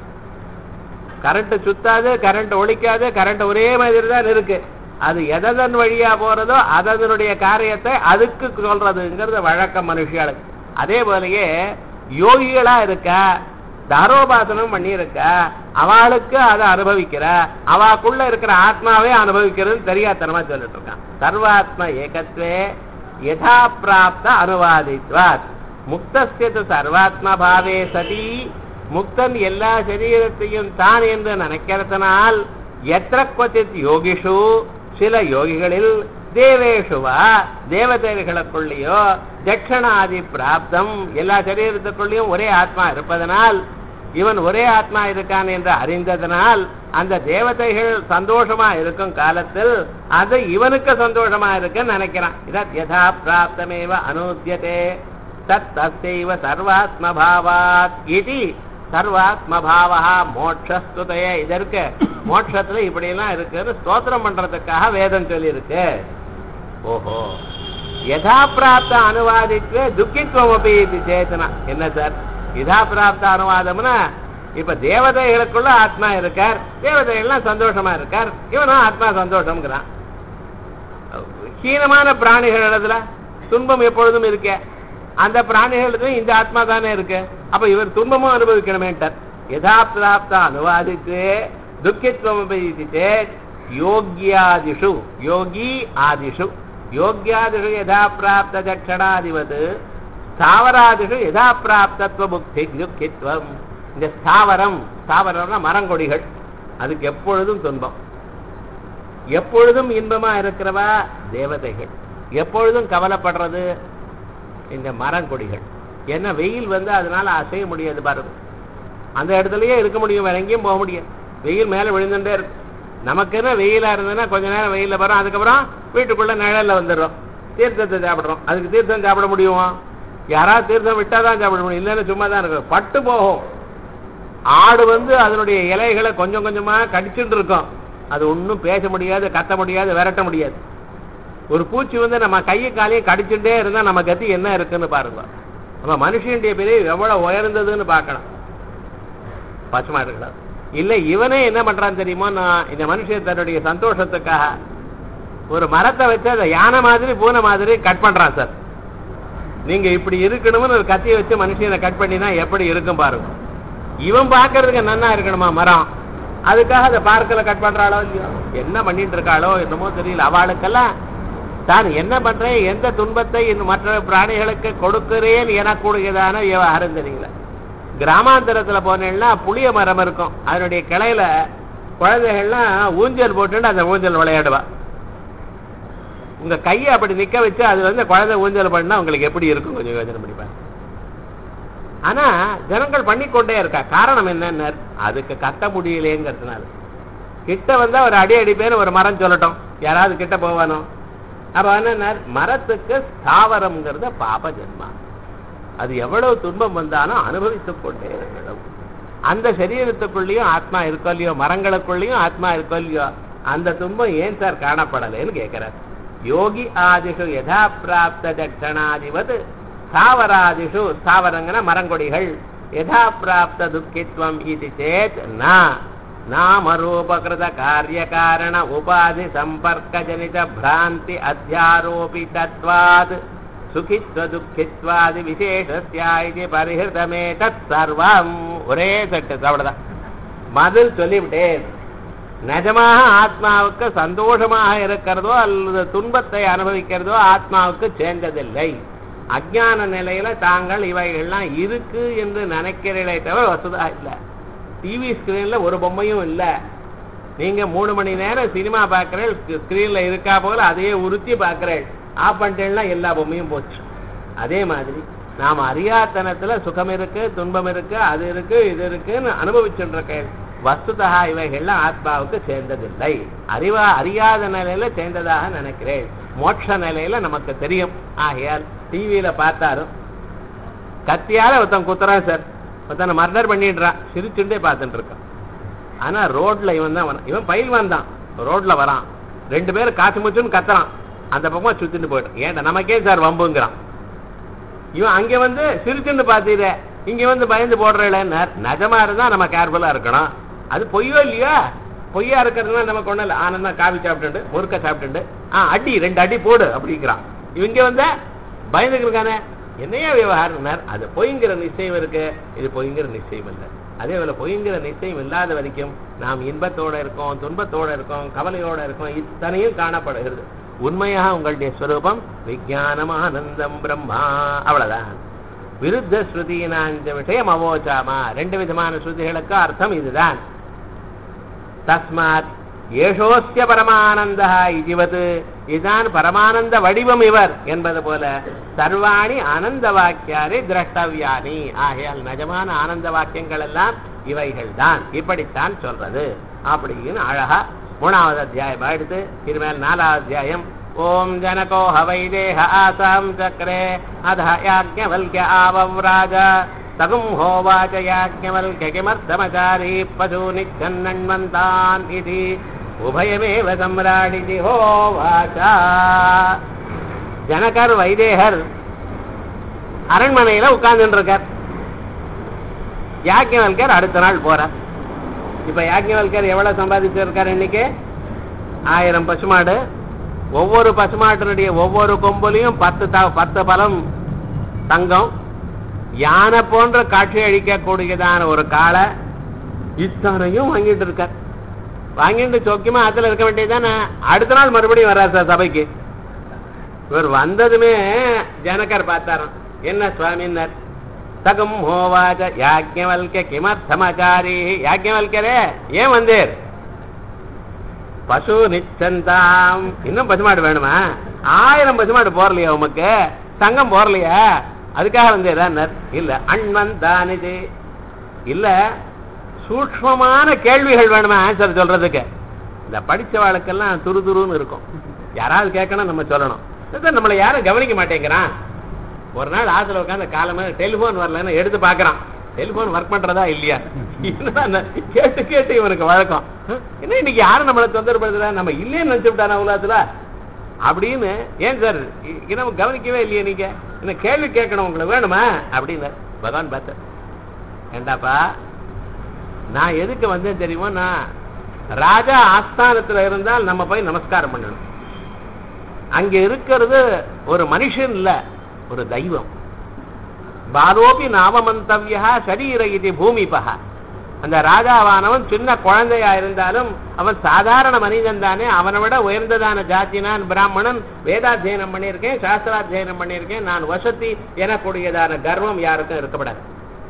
கரண்ட் சுத்தாது கரண்ட் ஒழிக்காது கரண்ட் ஒரே மாதிரி தான் இருக்கு அது எதன் வழியா போறதோ அதனுடைய காரியத்தை அதுக்கு சொல்றதுங்கிறது வழக்கம் மனுஷியாளுக்கு அதே போலயே யோகிகளா இருக்கா தாரோபாசனம் பண்ணி இருக்கா அவளுக்கு அதை அனுபவிக்கிற அவாக்குள்ள இருக்கிற ஆத்மாவே அனுபவிக்கிறது தெரியாதனமா சொல்லிட்டு இருக்கான் சர்வாத்ம ஏகத்வே யதா பிராப்த அனுவாதித்வாத் முக்தஸ்ய து சர்வாத்ம பாவே சதி முக்தன் எல்லா சரீரத்தையும் தான் என்று நினைக்கிறதுனால் எத்திர கொச்சித் யோகிஷு சில யோகிகளில் தேவேஷுவா தேவதைகளுக்குள்ளேயோ தட்சணாதி பிராப்தம் எல்லா சரீரத்துக்குள்ளேயும் ஒரே ஆத்மா இருப்பதனால் இவன் ஒரே ஆத்மா இருக்கான் என்று அறிந்ததனால் அந்த தேவதைகள் சந்தோஷமா இருக்கும் காலத்தில் அது இவனுக்கு சந்தோஷமா இருக்குன்னு நினைக்கிறான் இதத் யதா பிராப்தமேவ அனூத்தியதே தத் தஸ்யைவ சர்வாத்ம பாவாத் இது சர்வாத்ம பாவா மோட்சஸ்துதய இதற்கு மோட்சத்துல இப்படி எல்லாம் இருக்குன்னு ஸ்தோத்திரம் பண்றதுக்காக வேதம் சொல்லி இருக்கு ஓஹோ யதா பிராப்த அனுவாதித்வே துக்கித்வம் அப்படி இது சேத்தனா என்ன சார் யதா பிராப்த அனுவாதம்னா இப்ப தேவதைகளுக்குள்ள ஆத்மா இருக்கார் தேவதைகள்லாம் சந்தோஷமா இருக்கார் இவனும் ஆத்மா சந்தோஷம்ங்கிறான் ஹீனமான பிராணிகளிடத்துல துன்பம் எப்பொழுதும் இருக்க அந்த பிராணிகளிடத்துல இந்த ஆத்மா தானே இருக்கு அப்ப இவர் துன்பமும் அனுபவிக்கணுமேட்டார் யதா பிராப்த அனுவாதித்து துக்கித்வம் சேத் யோகியாதிஷு யோகி ஆதிஷு யோகியாதிஷு யதா பிராப்த தட்சணாதிபத் ஸ்தாவராதிஷு யதா பிராப்தத்துவ புக்தி துக்கித்வம் இந்த ஸ்தாவரம் ஸ்தாவரம்னா மரங்கொடிகள் அதுக்கு எப்பொழுதும் துன்பம் எப்பொழுதும் இன்பமா இருக்கிறவா தேவதைகள் எப்பொழுதும் கவலைப்படுறது இந்த மரங்கொடிகள் ஏன்னா வெயில் வந்து அதனால அசைய முடியாது பாருங்க அந்த இடத்துலயே இருக்க முடியும் வேற எங்கேயும் போக முடியாது வெயில் மேல விழுந்துட்டே இருக்கு நமக்குன்னு வெயிலா இருந்ததுன்னா கொஞ்ச நேரம் வெயில்ல போறோம் அதுக்கப்புறம் வீட்டுக்குள்ள நிழல்ல வந்துடுறோம் தீர்த்தத்தை சாப்பிடுறோம் அதுக்கு தீர்த்தம் சாப்பிட முடியுமா யாராவது தீர்த்தம் விட்டா தான் சாப்பிட முடியும் இல்லைன்னு சும்மா தான் இருக்கும் பட்டு போகும் ஆடு வந்து அதனுடைய இலைகளை கொஞ்சம் கொஞ்சமா கடிச்சுட்டு இருக்கும் அது ஒன்றும் பேச முடியாது கத்த முடியாது விரட்ட முடியாது ஒரு பூச்சி வந்து நம்ம கையை காலையும் கடிச்சுட்டே இருந்தா நம்ம கத்தி என்ன இருக்குன்னு பாருங்க நம்ம மனுஷனுடைய பெரிய எவ்வளவு உயர்ந்ததுன்னு பார்க்கணும் பசுமாடுகளா இல்ல இவனே என்ன பண்றான் தெரியுமோ நான் இந்த மனுஷன் தன்னுடைய சந்தோஷத்துக்காக ஒரு மரத்தை வச்சு அதை யானை மாதிரி பூனை மாதிரி கட் பண்றான் சார் நீங்க இப்படி இருக்கணும்னு ஒரு கத்தியை வச்சு மனுஷனை கட் பண்ணினா எப்படி இருக்கும் பாருங்க இவன் பார்க்கறதுக்கு நன்னா இருக்கணுமா மரம் அதுக்காக அதை பார்க்கல கட் பண்றாளோ இல்லையோ என்ன பண்ணிட்டு இருக்காளோ என்னமோ தெரியல அவளுக்கெல்லாம் தான் என்ன பண்றேன் எந்த துன்பத்தை இன்னும் மற்ற பிராணிகளுக்கு கொடுக்கிறேன் எனக்கூடியதான விவகாரம் தெரியல கிராமாந்தரத்துல போனேன்னா புளிய மரம் இருக்கும் அதனுடைய கிளையில குழந்தைகள்லாம் ஊஞ்சல் போட்டுட்டு அந்த ஊஞ்சல் விளையாடுவா உங்க கையை அப்படி நிக்க வச்சு அது வந்து குழந்தை ஊஞ்சல் பண்ணா உங்களுக்கு எப்படி இருக்கும் கொஞ்சம் யோசனை பண்ணி பாருங்க ஆனா ஜனங்கள் பண்ணிக்கொண்டே இருக்கா காரணம் என்னன்னு அதுக்கு கத்த முடியலேங்கிறதுனால கிட்ட வந்தா ஒரு அடி அடி பேர் ஒரு மரம் சொல்லட்டும் யாராவது கிட்ட போவானோ அப்ப என்ன மரத்துக்கு ஸ்தாவரம்ங்கிறத பாப ஜென்மா அது எவ்வளவு துன்பம் வந்தாலும் அனுபவித்துக் கொண்டே இருக்கணும் அந்த சரீரத்துக்குள்ளேயும் ஆத்மா இருக்கோ இல்லையோ மரங்களுக்குள்ளேயும் ஆத்மா இருக்கோ இல்லையோ அந்த துன்பம் ஏன் சார் காணப்படலைன்னு கேட்கிறார் யோகி ஆதிஷு யதா பிராப்த தட்சணாதிபத் ஸ்தாவராதிஷு ஸ்தாவரங்கன மரங்கொடிகள் யதா பிராப்த துக்கித்வம் இது சேத் ந நாமரூபகிருத காரிய காரண உபாதி சம்பர்க்க ஜனித பிராந்தி அத்தியாரோபிதத்வாத் சுகித்வ துக்கித்வாதி விசேஷஸ்யா இது பரிஹிருதமே தத் சர்வம் ஒரே செட்டு அவ்வளவுதான் பதில் சொல்லிவிட்டேன் நிஜமாக ஆத்மாவுக்கு சந்தோஷமாக இருக்கிறதோ அல்லது துன்பத்தை அனுபவிக்கிறதோ ஆத்மாவுக்கு சேர்ந்ததில்லை அஜான நிலையில தாங்கள் இவைகள்லாம் இருக்கு என்று நினைக்கிறீர்களே தவிர வசதா இல்லை டிவி ஸ்கிரீன்ல ஒரு பொம்மையும் இல்லை நீங்க மூணு மணி நேரம் சினிமா பார்க்கிறேன் ஸ்கிரீன்ல இருக்கா போல அதையே உறுத்தி பார்க்கிறேன் ஆஃப் பண்ணிட்டேன்னா எல்லா பொம்மையும் போச்சு அதே மாதிரி நாம் அறியாத்தனத்துல சுகம் இருக்கு துன்பம் இருக்கு அது இருக்கு இது இருக்குன்னு அனுபவிச்சுட்டு இருக்கேன் வஸ்துதா இவைகள்லாம் ஆத்மாவுக்கு சேர்ந்ததில்லை அறிவா அறியாத நிலையில சேர்ந்ததாக நினைக்கிறேன் மோட்ச நிலையில நமக்கு தெரியும் ஆகையால் டிவியில பார்த்தாரும் கத்தியால ஒருத்தன் குத்துறான் சார் ஒருத்தனை மர்டர் பண்ணிடுறான் சிரிச்சுட்டே பார்த்துட்டு இருக்கான் ஆனா ரோட்ல இவன் தான் வரான் இவன் பயில்வான் தான் ரோட்ல வரான் ரெண்டு பேரும் காசு முச்சுன்னு கத்துறான் அந்த பக்கமா சுத்திட்டு போயிட்டான் ஏன்டா நமக்கே சார் வம்புங்கிறான் இவன் அங்க வந்து சிரிச்சுன்னு பாத்தீர இங்க வந்து பயந்து போடுறேன்னு நிஜமா இருந்தா நம்ம கேர்ஃபுல்லா இருக்கணும் அது பொய்யோ இல்லையா பொய்யா இருக்கிறதுனா நமக்கு ஒண்ணும் இல்லை ஆனந்தம் காவி சாப்பிட்டுட்டு முறுக்க சாப்பிட்டுட்டு ஆ அடி ரெண்டு அடி போடு அப்படிங்கிறான் இவங்க வந்து பயந்துக்கு இருக்கானே என்னையா விவகாரம் அது பொய்ங்கிற நிச்சயம் இருக்கு இது பொய்ங்கிற நிச்சயம் இல்லை அதே போல பொய்ங்கிற நிச்சயம் இல்லாத வரைக்கும் நாம் இன்பத்தோட இருக்கோம் துன்பத்தோட இருக்கோம் கவலையோட இருக்கோம் இத்தனையும் காணப்படுகிறது உண்மையாக உங்களுடைய ஸ்வரூபம் விஜயானம் ஆனந்தம் பிரம்மா அவ்வளவுதான் விருத்த ஸ்ருதியினாந்த விஷயம் அவோச்சாமா ரெண்டு விதமான ஸ்ருதிகளுக்கு அர்த்தம் இதுதான் தஸ்மாத் ஏஷோஸ்ய பரமானந்தா இதுவது இதுதான் பரமானந்த வடிவம் இவர் என்பது போல சர்வாணி ஆனந்த வாக்கியாரி திரஷ்டவியானி ஆகையால் நிஜமான ஆனந்த வாக்கியங்கள் எல்லாம் இவைகள் தான் இப்படித்தான் சொல்றது அப்படின்னு அழகா மூணாவது அத்தியாயம் எடுத்து இனிமேல் நாலாவது அத்தியாயம் ஓம் ஜனகோ ஹவை தேஹ ஆசாம் சக்கரே அத யாஜ்ஞவல்ய ஆவவ்ராஜ தகும் ஹோவாச்ச யாஜ்ஞவல்ய கிமர்த்தமச்சாரி பசூனிச்சன்னன்வந்தான் இது உபயமேவ சம்ராடிதி ஹோவாச்ச ஜனகர் வைதேகர் அரண்மனையில உட்கார்ந்துட்டு இருக்கார் யாஜ்ஞவல்கர் அடுத்த நாள் போறார் இப்ப யாஜ்ஞவல்கர் எவ்வளவு சம்பாதிச்சிருக்காரு இன்னைக்கு ஆயிரம் பசுமாடு ஒவ்வொரு பசுமாட்டினுடைய ஒவ்வொரு கொம்புலையும் பத்து த பத்து பலம் தங்கம் யானை போன்ற காட்சி அளிக்கக்கூடியதான ஒரு காளை இத்தனையும் வாங்கிட்டு இருக்கார் வாங்கிட்டு சொக்கியமா ஆத்துல இருக்க வேண்டியதுதானே அடுத்த நாள் மறுபடியும் வர்றார் சார் சபைக்கு இவர் வந்ததுமே ஜனகர் பார்த்தாராம் என்ன சுவாமின்னார் தகும் ஹோவாச்ச யாஜ்ஞவல்க கிமர்த்தமாச்சாரி யாஜ்ஞவல்கரே ஏன் வந்தேர் பசு நிச்சந்தாம் இன்னும் பசுமாடு வேணுமா ஆயிரம் பசுமாடு போறலையா உமக்கு தங்கம் போறலையா அதுக்காக வந்தேதான் இல்ல அண்மன் தானிது இல்ல சூக்மமான கேள்விகள் வேணுமா ஆன்சர் சொல்றதுக்கு இந்த படிச்சவாளுக்கெல்லாம் துரு துருன்னு இருக்கும் யாராவது கேட்கணும் நம்ம சொல்லணும் இதான் நம்மளை யாரும் கவனிக்க மாட்டேங்கிறான் ஒரு நாள் ஆத்துல உட்காந்து காலமே டெலிபோன் வரலன்னு எடுத்து பார்க்கறான் டெலிபோன் ஒர்க் பண்றதா இல்லையா என்னடா இந்த கேட்டு கேட்டு இவனுக்கு வழக்கம் ஹம், என்ன இன்னைக்கு யாரும் நம்மளை தொந்தரப்படுத்துறா நம்ம இல்லைன்னு நினைச்சு விட்டானா உலகத்துல அப்படின்னு ஏன் சார் இ- இதை நம்ம கவனிக்கவே இல்லையே நீங்க என்ன கேள்வி கேட்கணும் உங்களுக்கு வேணுமா அப்படின்னு பகவான் பார்த்தார் ஏண்டாப்பா நான் எதுக்கு வந்தேன் தெரியுமா நான் ராஜா ஆஸ்தானத்துல இருந்தால் நம்ம போய் நமஸ்காரம் பண்ணணும் அங்க இருக்கிறது ஒரு மனுஷன் இல்ல ஒரு தெய்வம் பாலோபி நாமமந்தவியா சரீர இது பூமிபா அந்த ராஜாவானவன் சின்ன குழந்தையா இருந்தாலும் அவன் சாதாரண மனிதன் தானே அவனை விட உயர்ந்ததான ஜாதி நான் பிராமணன் வேதாத்தியனம் பண்ணியிருக்கேன் சாஸ்திராத்தியனம் பண்ணியிருக்கேன் நான் வசதி எனக்கூடியதான கர்வம் யாருக்கும் இருக்கப்படாது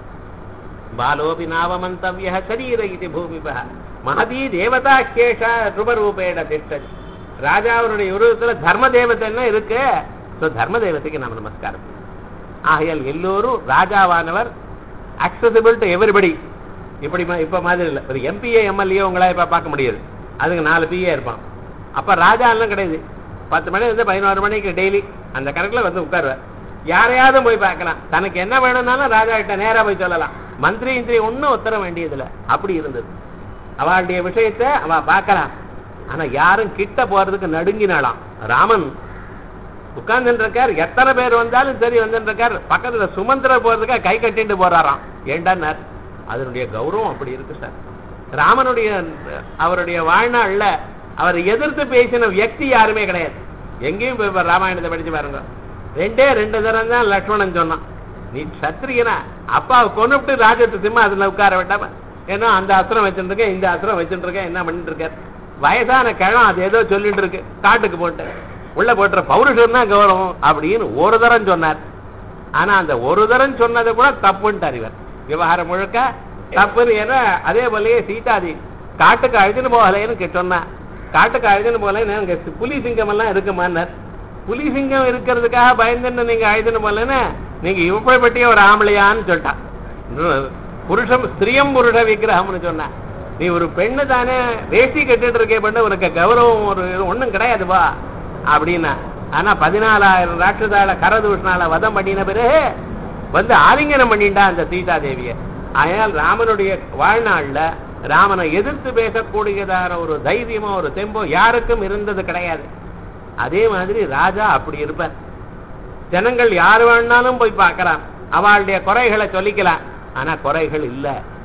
பாலோபி நாவமந்தவிய சரீர இது பூமிபா மகதி தேவதா கேஷ ரூபரூபேட திஷ்டதி ராஜாவுடைய உருவத்துல தர்ம தேவதைன்னா இருக்கு ஸோ தர்ம தேவதைக்கு நாம நமஸ்காரம் ஆகையால் எல்லோரும் ராஜாவானவர் அக்சசிபிள் டு எவரிபடி இப்படி மா- இப்ப மாதிரி இல்லை ஒரு எம்பிஏ எம்எல்ஏ உங்களா இப்ப பார்க்க முடியாது அதுக்கு நாலு பிஏ இருப்பான் அப்ப ராஜா எல்லாம் கிடையாது பத்து மணி வந்து பதினோரு மணிக்கு டெய்லி அந்த கணக்குல வந்து உட்காருவார் யாரையாவது போய் பார்க்கலாம் தனக்கு என்ன வேணும்னாலும் ராஜா கிட்ட நேரா போய் சொல்லலாம் மந்திரி இந்திரி ஒன்றும் உத்தர வேண்டியதில்லை அப்படி இருந்தது அவளுடைய விஷயத்தை அவ பார்க்கலாம் ஆனா யாரும் கிட்ட போறதுக்கு நடுங்கினாலாம் ராமன் உட்கார்ந்துட்டு இருக்கார் எத்தனை பேர் வந்தாலும் சரி வந்துட்டு இருக்கார் பக்கத்துல சுமந்திர போறதுக்காக கை கட்டிட்டு போறாராம் ஏண்டான்னார் அதனுடைய கௌரவம் அப்படி இருக்கு சார் ராமனுடைய அவருடைய வாழ்நாள்ல அவர் எதிர்த்து பேசின வியக்தி யாருமே கிடையாது எங்கேயும் போய் இப்ப ராமாயணத்தை படிச்சு பாருங்க ரெண்டே ரெண்டு தரம் தான் லக்ஷ்மணன் சொன்னான் நீ சத்திரியனா அப்பாவை கொண்டுட்டு ராஜத்து சிம்மா அதுல உட்கார விட்டாம ஏன்னா அந்த அஸ்திரம் வச்சுட்டு இருக்கேன் இந்த அஸ்திரம் வச்சுட்டு இருக்கேன் என்ன பண்ணிட்டு இருக்கார் வயசான கிழம் அது ஏதோ சொல்லிட்டு இருக்கு காட்டுக்கு போட்டு உள்ள போட்டுற பௌருஷம் தான் கௌரவம் அப்படின்னு ஒரு தரம் சொன்னார் ஆனா அந்த ஒரு தரம் சொன்னது கூட தப்புன்ட்டார் இவர் விவகாரம் முழுக்க தப்புன்னு ஏன்னா அதே போலயே சீதாதி காட்டுக்கு அழுதுன்னு போகலைன்னு சொன்னா காட்டுக்கு அழுதுன்னு போகலைன்னு அங்க புலி சிங்கம் எல்லாம் இருக்குமான்னார் புலி சிங்கம் இருக்கிறதுக்காக பயந்துன்னு நீங்க அழுதுன்னு போகலன்னு நீங்க இப்படிப்பட்டிய ஒரு ஆம்பளையான்னு சொல்லிட்டான் இன்னும் புருஷம் ஸ்திரியம் புருஷ விக்கிரகம்னு சொன்னா நீ ஒரு பெண்ணு தானே வேஷ்டி கட்டிட்டு இருக்கே பண்ண உனக்கு கௌரவம் ஒரு இது ஒண்ணும் கிடையாதுவா அப்படின்னா ஆனா பதினாலாயிரம் ராட்சதால கரதூஷ்ணால வதம் பண்ணின பிறகு வந்து ஆலிங்கனம் பண்ணிட்டா அந்த சீதா தேவிய அதனால் ராமனுடைய வாழ்நாள்ல ராமனை எதிர்த்து பேசக்கூடியதான ஒரு தைரியமோ ஒரு தெம்போ யாருக்கும் இருந்தது கிடையாது அதே மாதிரி ராஜா அப்படி இருப்பார் ஜனங்கள் யார் வேணாலும் போய் பார்க்கலாம் அவளுடைய குறைகளை சொல்லிக்கலாம் ஆனா குறைகள் இல்ல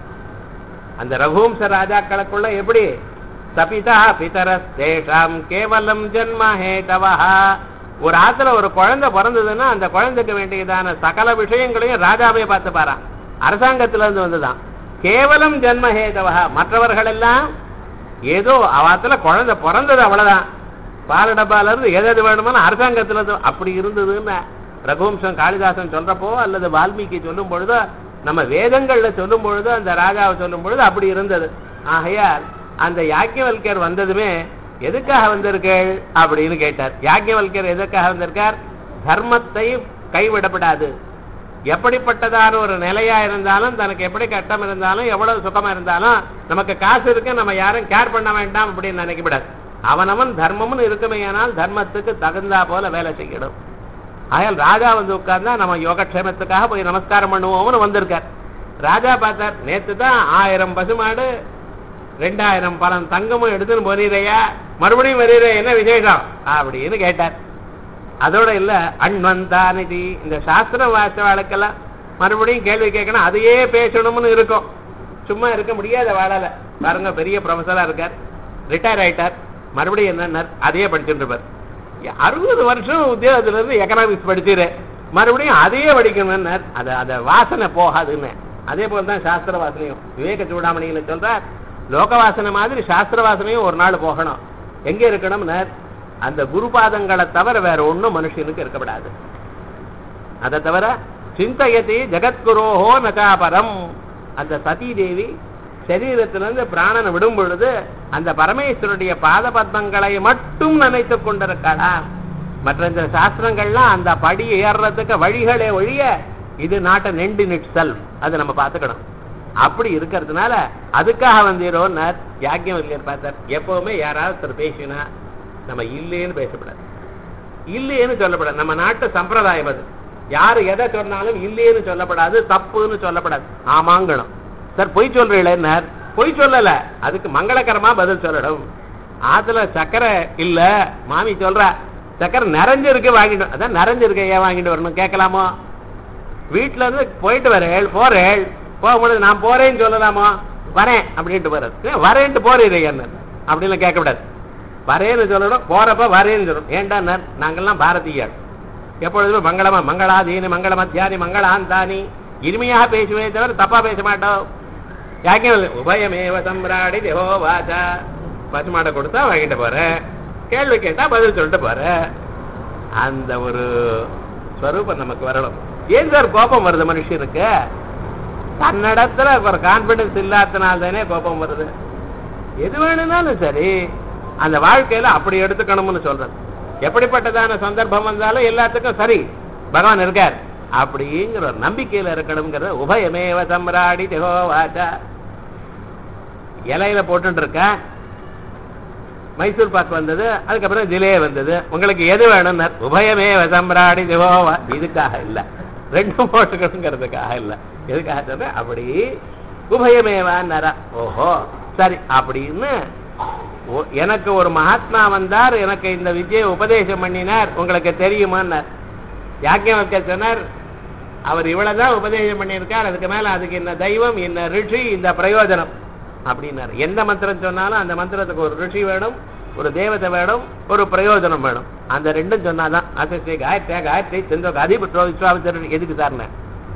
அந்த ரகுவம்ச ராஜாக்களுக்குள்ள எப்படி சபிதா பிதரஸ் தேஷாம் கேவலம் ஜன்ம ஹேதவா ஒரு ஆத்துல ஒரு குழந்தை பிறந்ததுன்னா அந்த குழந்தைக்கு வேண்டியதான சகல விஷயங்களையும் ராஜாவே பார்த்து பாரான் அரசாங்கத்துல இருந்து வந்துதான் கேவலம் ஜன்ம ஹேதவா மற்றவர்கள் எல்லாம் ஏதோ அவாத்துல குழந்தை பிறந்தது அவ்வளவுதான் பால டப்பால இருந்து எது எது வேணுமோ அரசாங்கத்துல இருந்து அப்படி இருந்ததுன்னு ரகுவம்சம் காளிதாசன் சொல்றப்போ அல்லது வால்மீகி சொல்லும் பொழுதோ நம்ம வேதங்கள்ல சொல்லும் பொழுது அந்த ராஜாவை சொல்லும் பொழுது அப்படி இருந்தது ஆகையால் அந்த யாக்கியவல்கர் வந்ததுமே எதுக்காக வந்திருக்கள் அப்படின்னு கேட்டார் யாக்கியவல்கர் எதுக்காக வந்திருக்கார் தர்மத்தை கைவிடப்படாது எப்படிப்பட்டதான ஒரு நிலையா இருந்தாலும் தனக்கு எப்படி கட்டம் இருந்தாலும் எவ்வளவு சுகமா இருந்தாலும் நமக்கு காசு இருக்கு நம்ம யாரும் கேர் பண்ண வேண்டாம் அப்படின்னு நினைக்கப்படாது அவனவன் தர்மம்னு இருக்குமேயானால் தர்மத்துக்கு தகுந்தா போல வேலை செய்யணும் ஆகையால் ராஜா வந்து உட்கார்ந்தா நம்ம யோகக்ஷேமத்துக்காக போய் நமஸ்காரம் பண்ணுவோம்னு வந்திருக்கார் ராஜா பார்த்தார் நேத்து தான் ஆயிரம் பசுமாடு ரெண்டாயிரம் பழம் தங்கமும் எடுத்துன்னு போறீரையா மறுபடியும் வரீரே என்ன விசேஷம் அப்படின்னு கேட்டார் அதோட இல்ல அண்வந்தானிதி இந்த சாஸ்திரம் வாச வழக்கெல்லாம் மறுபடியும் கேள்வி கேட்கணும் அதையே பேசணும்னு இருக்கும் சும்மா இருக்க முடியாத வாழல பாருங்க பெரிய ப்ரொஃபஸரா இருக்கார் ரிட்டையர் ஆயிட்டார் மறுபடியும் என்னன்னார் அதையே படிச்சுட்டு இருப்பார் அறுபது வருஷம் உத்தியோகத்துல இருந்து எக்கனாமிக்ஸ் படிச்சிரு மறுபடியும் அதையே படிக்கணும்னார் அது அந்த வாசனை போகாதுன்னு அதே போல தான் சாஸ்திர வாசனையும் விவேக சூடாமணியில சொல்றார் லோக வாசனை மாதிரி சாஸ்திர வாசனையும் ஒரு நாள் போகணும் எங்க இருக்கணும்னார் அந்த குருபாதங்களை தவிர வேற ஒண்ணும் மனுஷனுக்கு இருக்கப்படாது அதை தவிர சிந்தையதி ஜெகத்குரோஹோ நகாபரம் அந்த சதி தேவி சரீரத்திலிருந்து பிராணனை விடும் பொழுது அந்த பரமேஸ்வருடைய பாத பத்மங்களை மட்டும் நினைத்துக் கொண்டிருக்காளா மற்ற இந்த சாஸ்திரங்கள்லாம் அந்த படி ஏறுறதுக்கு வழிகளே ஒழிய இது நாட்ட நெண்டு நிட் செல்ஃப் அது நம்ம பார்த்துக்கணும் அப்படி இருக்கிறதுனால அதுக்காக வந்தீரோன்னார் யாக்கியம் இல்லையா பார்த்தார் எப்பவுமே யாராவது ஒருத்தர் பேசினா நம்ம இல்லைன்னு பேசப்படாது இல்லைன்னு சொல்லப்படாது நம்ம நாட்டு சம்பிரதாயம் அது யாரு எதை சொன்னாலும் இல்லைன்னு சொல்லப்படாது தப்புன்னு சொல்லப்படாது ஆமாங்கணும் சார் பொய் சொல்றீங்களேன்னார் பொய் சொல்லல அதுக்கு மங்களகரமா பதில் சொல்லணும் ஆத்துல சக்கரை இல்ல மாமி சொல்றா சக்கரை நிறைஞ்சிருக்கு வாங்கிட்டு அதான் நிறைஞ்சிருக்கு ஏன் வாங்கிட்டு வரணும் கேட்கலாமோ வீட்டுல இருந்து போயிட்டு வரேள் போறேள் போகும்பொழுது நான் போறேன்னு சொல்லலாமா வரேன் அப்படின்ட்டு போறது ஏன் வரேன்ட்டு போறீங்க என்ன அப்படின்லாம் கேட்கக்கூடாது வரேன்னு சொல்லணும் போறப்ப வரேன்னு சொல்லணும் ஏன்டா நாங்கெல்லாம் பாரதியார் எப்பொழுதுமே மங்களமா மங்களாதீனி மங்கள மத்தியானி மங்களாந்தானி இனிமையாக பேசுவே தவிர தப்பா பேச மாட்டோம் யாக்கே உபயமேவ சம்ராடி தேவோ வாச்சா பசுமாடை கொடுத்தா வாங்கிட்டு போறேன் கேள்வி கேட்டா பதில் சொல்லிட்டு போறேன் அந்த ஒரு ஸ்வரூபம் நமக்கு வரணும் ஏன் சார் கோபம் வருது மனுஷனுக்கு தன்னிடத்துல ஒரு கான்பிடன்ஸ் இல்லாதனால தானே கோபம் வருது எது வேணும்னாலும் சரி அந்த வாழ்க்கையில அப்படி எடுத்துக்கணும்னு சொல்றது எப்படிப்பட்டதான சந்தர்ப்பம் வந்தாலும் எல்லாத்துக்கும் சரி பகவான் இருக்கார் அப்படிங்கிற ஒரு நம்பிக்கையில இருக்கணுங்கிறத உபயமேவ சம்ராடி தேகோ வாச்சா இலையில போட்டு இருக்கேன் மைசூர் பாக் வந்தது அதுக்கப்புறம் ஜிலே வந்தது உங்களுக்கு எது வேணும்னு உபயமே வசம்பராடி திவோவா இதுக்காக இல்ல ரெண்டும் போட்டுக்கணுங்கிறதுக்காக இல்ல எதுக்காக சொல்றேன் அப்படி உபயமேவான்னாரா ஓஹோ சரி அப்படின்னு ஓ- எனக்கு ஒரு மகாத்மா வந்தார் எனக்கு இந்த விஜய உபதேசம் பண்ணினார் உங்களுக்கு தெரியுமான்னார் யாக்கியம் சொன்னார் அவர் இவ்வளவுதான் உபதேசம் பண்ணியிருக்கார் அதுக்கு மேல அதுக்கு என்ன தெய்வம் என்ன ரிஷி இந்த பிரயோஜனம் அப்படின்னாரு எந்த மந்திரம் சொன்னாலும் அந்த மந்திரத்துக்கு ஒரு ரிஷி வேணும் ஒரு தேவதை வேணும் ஒரு பிரயோஜனம் வேணும் அந்த ரெண்டும் சொன்னாதான் அசஸ்ரீ காயத்ரி காயத்ரி செந்தோக அதிபுற்றோ விஸ்வாமித்திரன் எதுக்கு சார்னேன்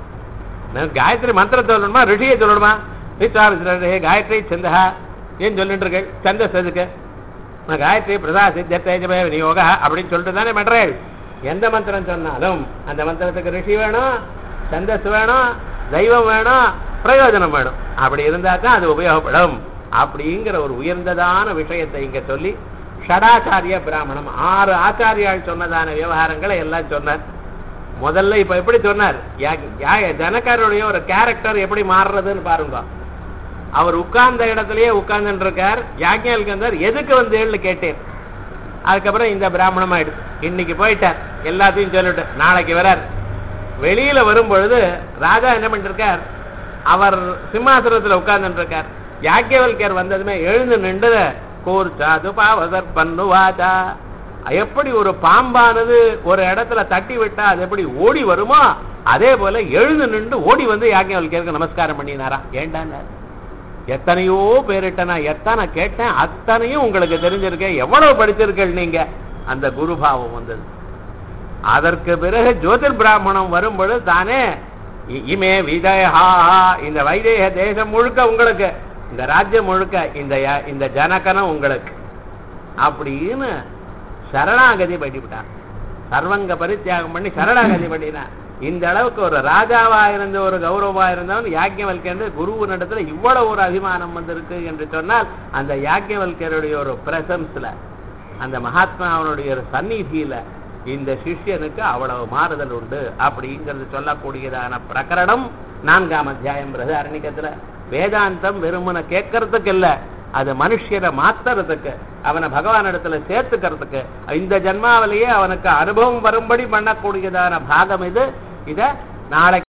நான் காயத்ரி மந்திரம் சொல்லணுமா ரிஷியை சொல்லணுமா விஸ்வாமித்திரே காயத்ரி சந்தா ஏன் சொல்லிட்டு இருக்கேன் சந்தஸ் எதுக்கு நான் காயத்ரி பிரதா சித்தேஜமே விநியோக அப்படின்னு சொல்லிட்டு தானே பண்றேன் எந்த மந்திரம் சொன்னாலும் அந்த மந்திரத்துக்கு ரிஷி வேணும் சந்தஸ் வேணும் தெய்வம் வேணும் பிரயோஜனம் வேணும் அப்படி இருந்தா தான் அது உபயோகப்படும் அப்படிங்கிற ஒரு உயர்ந்ததான விஷயத்தை இங்க சொல்லி ஷடாச்சாரிய பிராமணம் ஆறு ஆச்சாரியால் சொன்னதான விவகாரங்களை எல்லாம் சொன்னார் முதல்ல இப்ப எப்படி சொன்னார் யா- யா- ஜனகருடைய ஒரு கேரக்டர் எப்படி மாறுறதுன்னு பாருங்க அவர் உட்கார்ந்த இடத்துலயே உட்கார்ந்துட்டு இருக்கார் யாக்கியல்கந்தர் எதுக்கு வந்தேன்னு கேட்டேன் அதுக்கப்புறம் இந்த பிராமணம் ஆயிடுச்சு இன்னைக்கு போயிட்டார் எல்லாத்தையும் சொல்லிட்டு நாளைக்கு வரார் வெளியில வரும் பொழுது ராஜா என்ன பண்ணிருக்கார் அவர் சிம்மாசனத்துல உட்கார்ந்துட்டு இருக்கார் யாக்கியவல்கர் வந்ததுமே எழுந்து நின்று கூர்ச்சாது பாவசர் பண்ணுவாதா எப்படி ஒரு பாம்பானது ஒரு இடத்துல தட்டி விட்டா அது எப்படி ஓடி வருமோ அதே போல எழுந்து நின்று ஓடி வந்து யாக்கியவல்கருக்கு நமஸ்காரம் பண்ணினாரா ஏண்டாங்க எத்தனையோ பேரிட்ட நான் எத்தனை கேட்டேன் அத்தனையும் உங்களுக்கு தெரிஞ்சிருக்கேன் எவ்வளவு படிச்சிருக்கீள் நீங்க அந்த குருபாவம் வந்தது அதற்கு பிறகு ஜோதிர் பிராமணம் வரும்பொழுது தானே இ- இமே விஜயா இந்த வைதேக தேசம் முழுக்க உங்களுக்கு இந்த ராஜ்யம் முழுக்க இந்த ய- இந்த ஜனகனம் உங்களுக்கு அப்படின்னு சரணாகதி பண்ணிவிட்டான் சர்வங்க பரித்தியாகம் பண்ணி சரணாகதி பண்ணினான் இந்த அளவுக்கு ஒரு ராஜாவா இருந்த ஒரு கௌரவமா இருந்தவன் யாக்கியவல்கர் குருவினிடத்துல இவ்வளவு ஒரு அபிமானம் வந்திருக்கு என்று சொன்னால் அந்த யாக்கியவல்கருடைய ஒரு பிரசன்ஸ்ல அந்த மகாத்மாவனுடைய ஒரு சந்நிதியில இந்த சிஷ்யனுக்கு அவ்வளவு மாறுதல் உண்டு அப்படிங்கிறது சொல்லக்கூடியதான பிரகரணம் நான்காம் அத்தியாயம் பிரதாரணிக்கத்துல வேதாந்தம் வெறுமனை கேட்கறதுக்கு இல்ல அது மனுஷரை மாத்துறதுக்கு அவனை பகவான் இடத்துல சேர்த்துக்கிறதுக்கு இந்த ஜென்மாவிலேயே அவனுக்கு அனுபவம் வரும்படி பண்ணக்கூடியதான பாகம் இது இத நாளைக்கு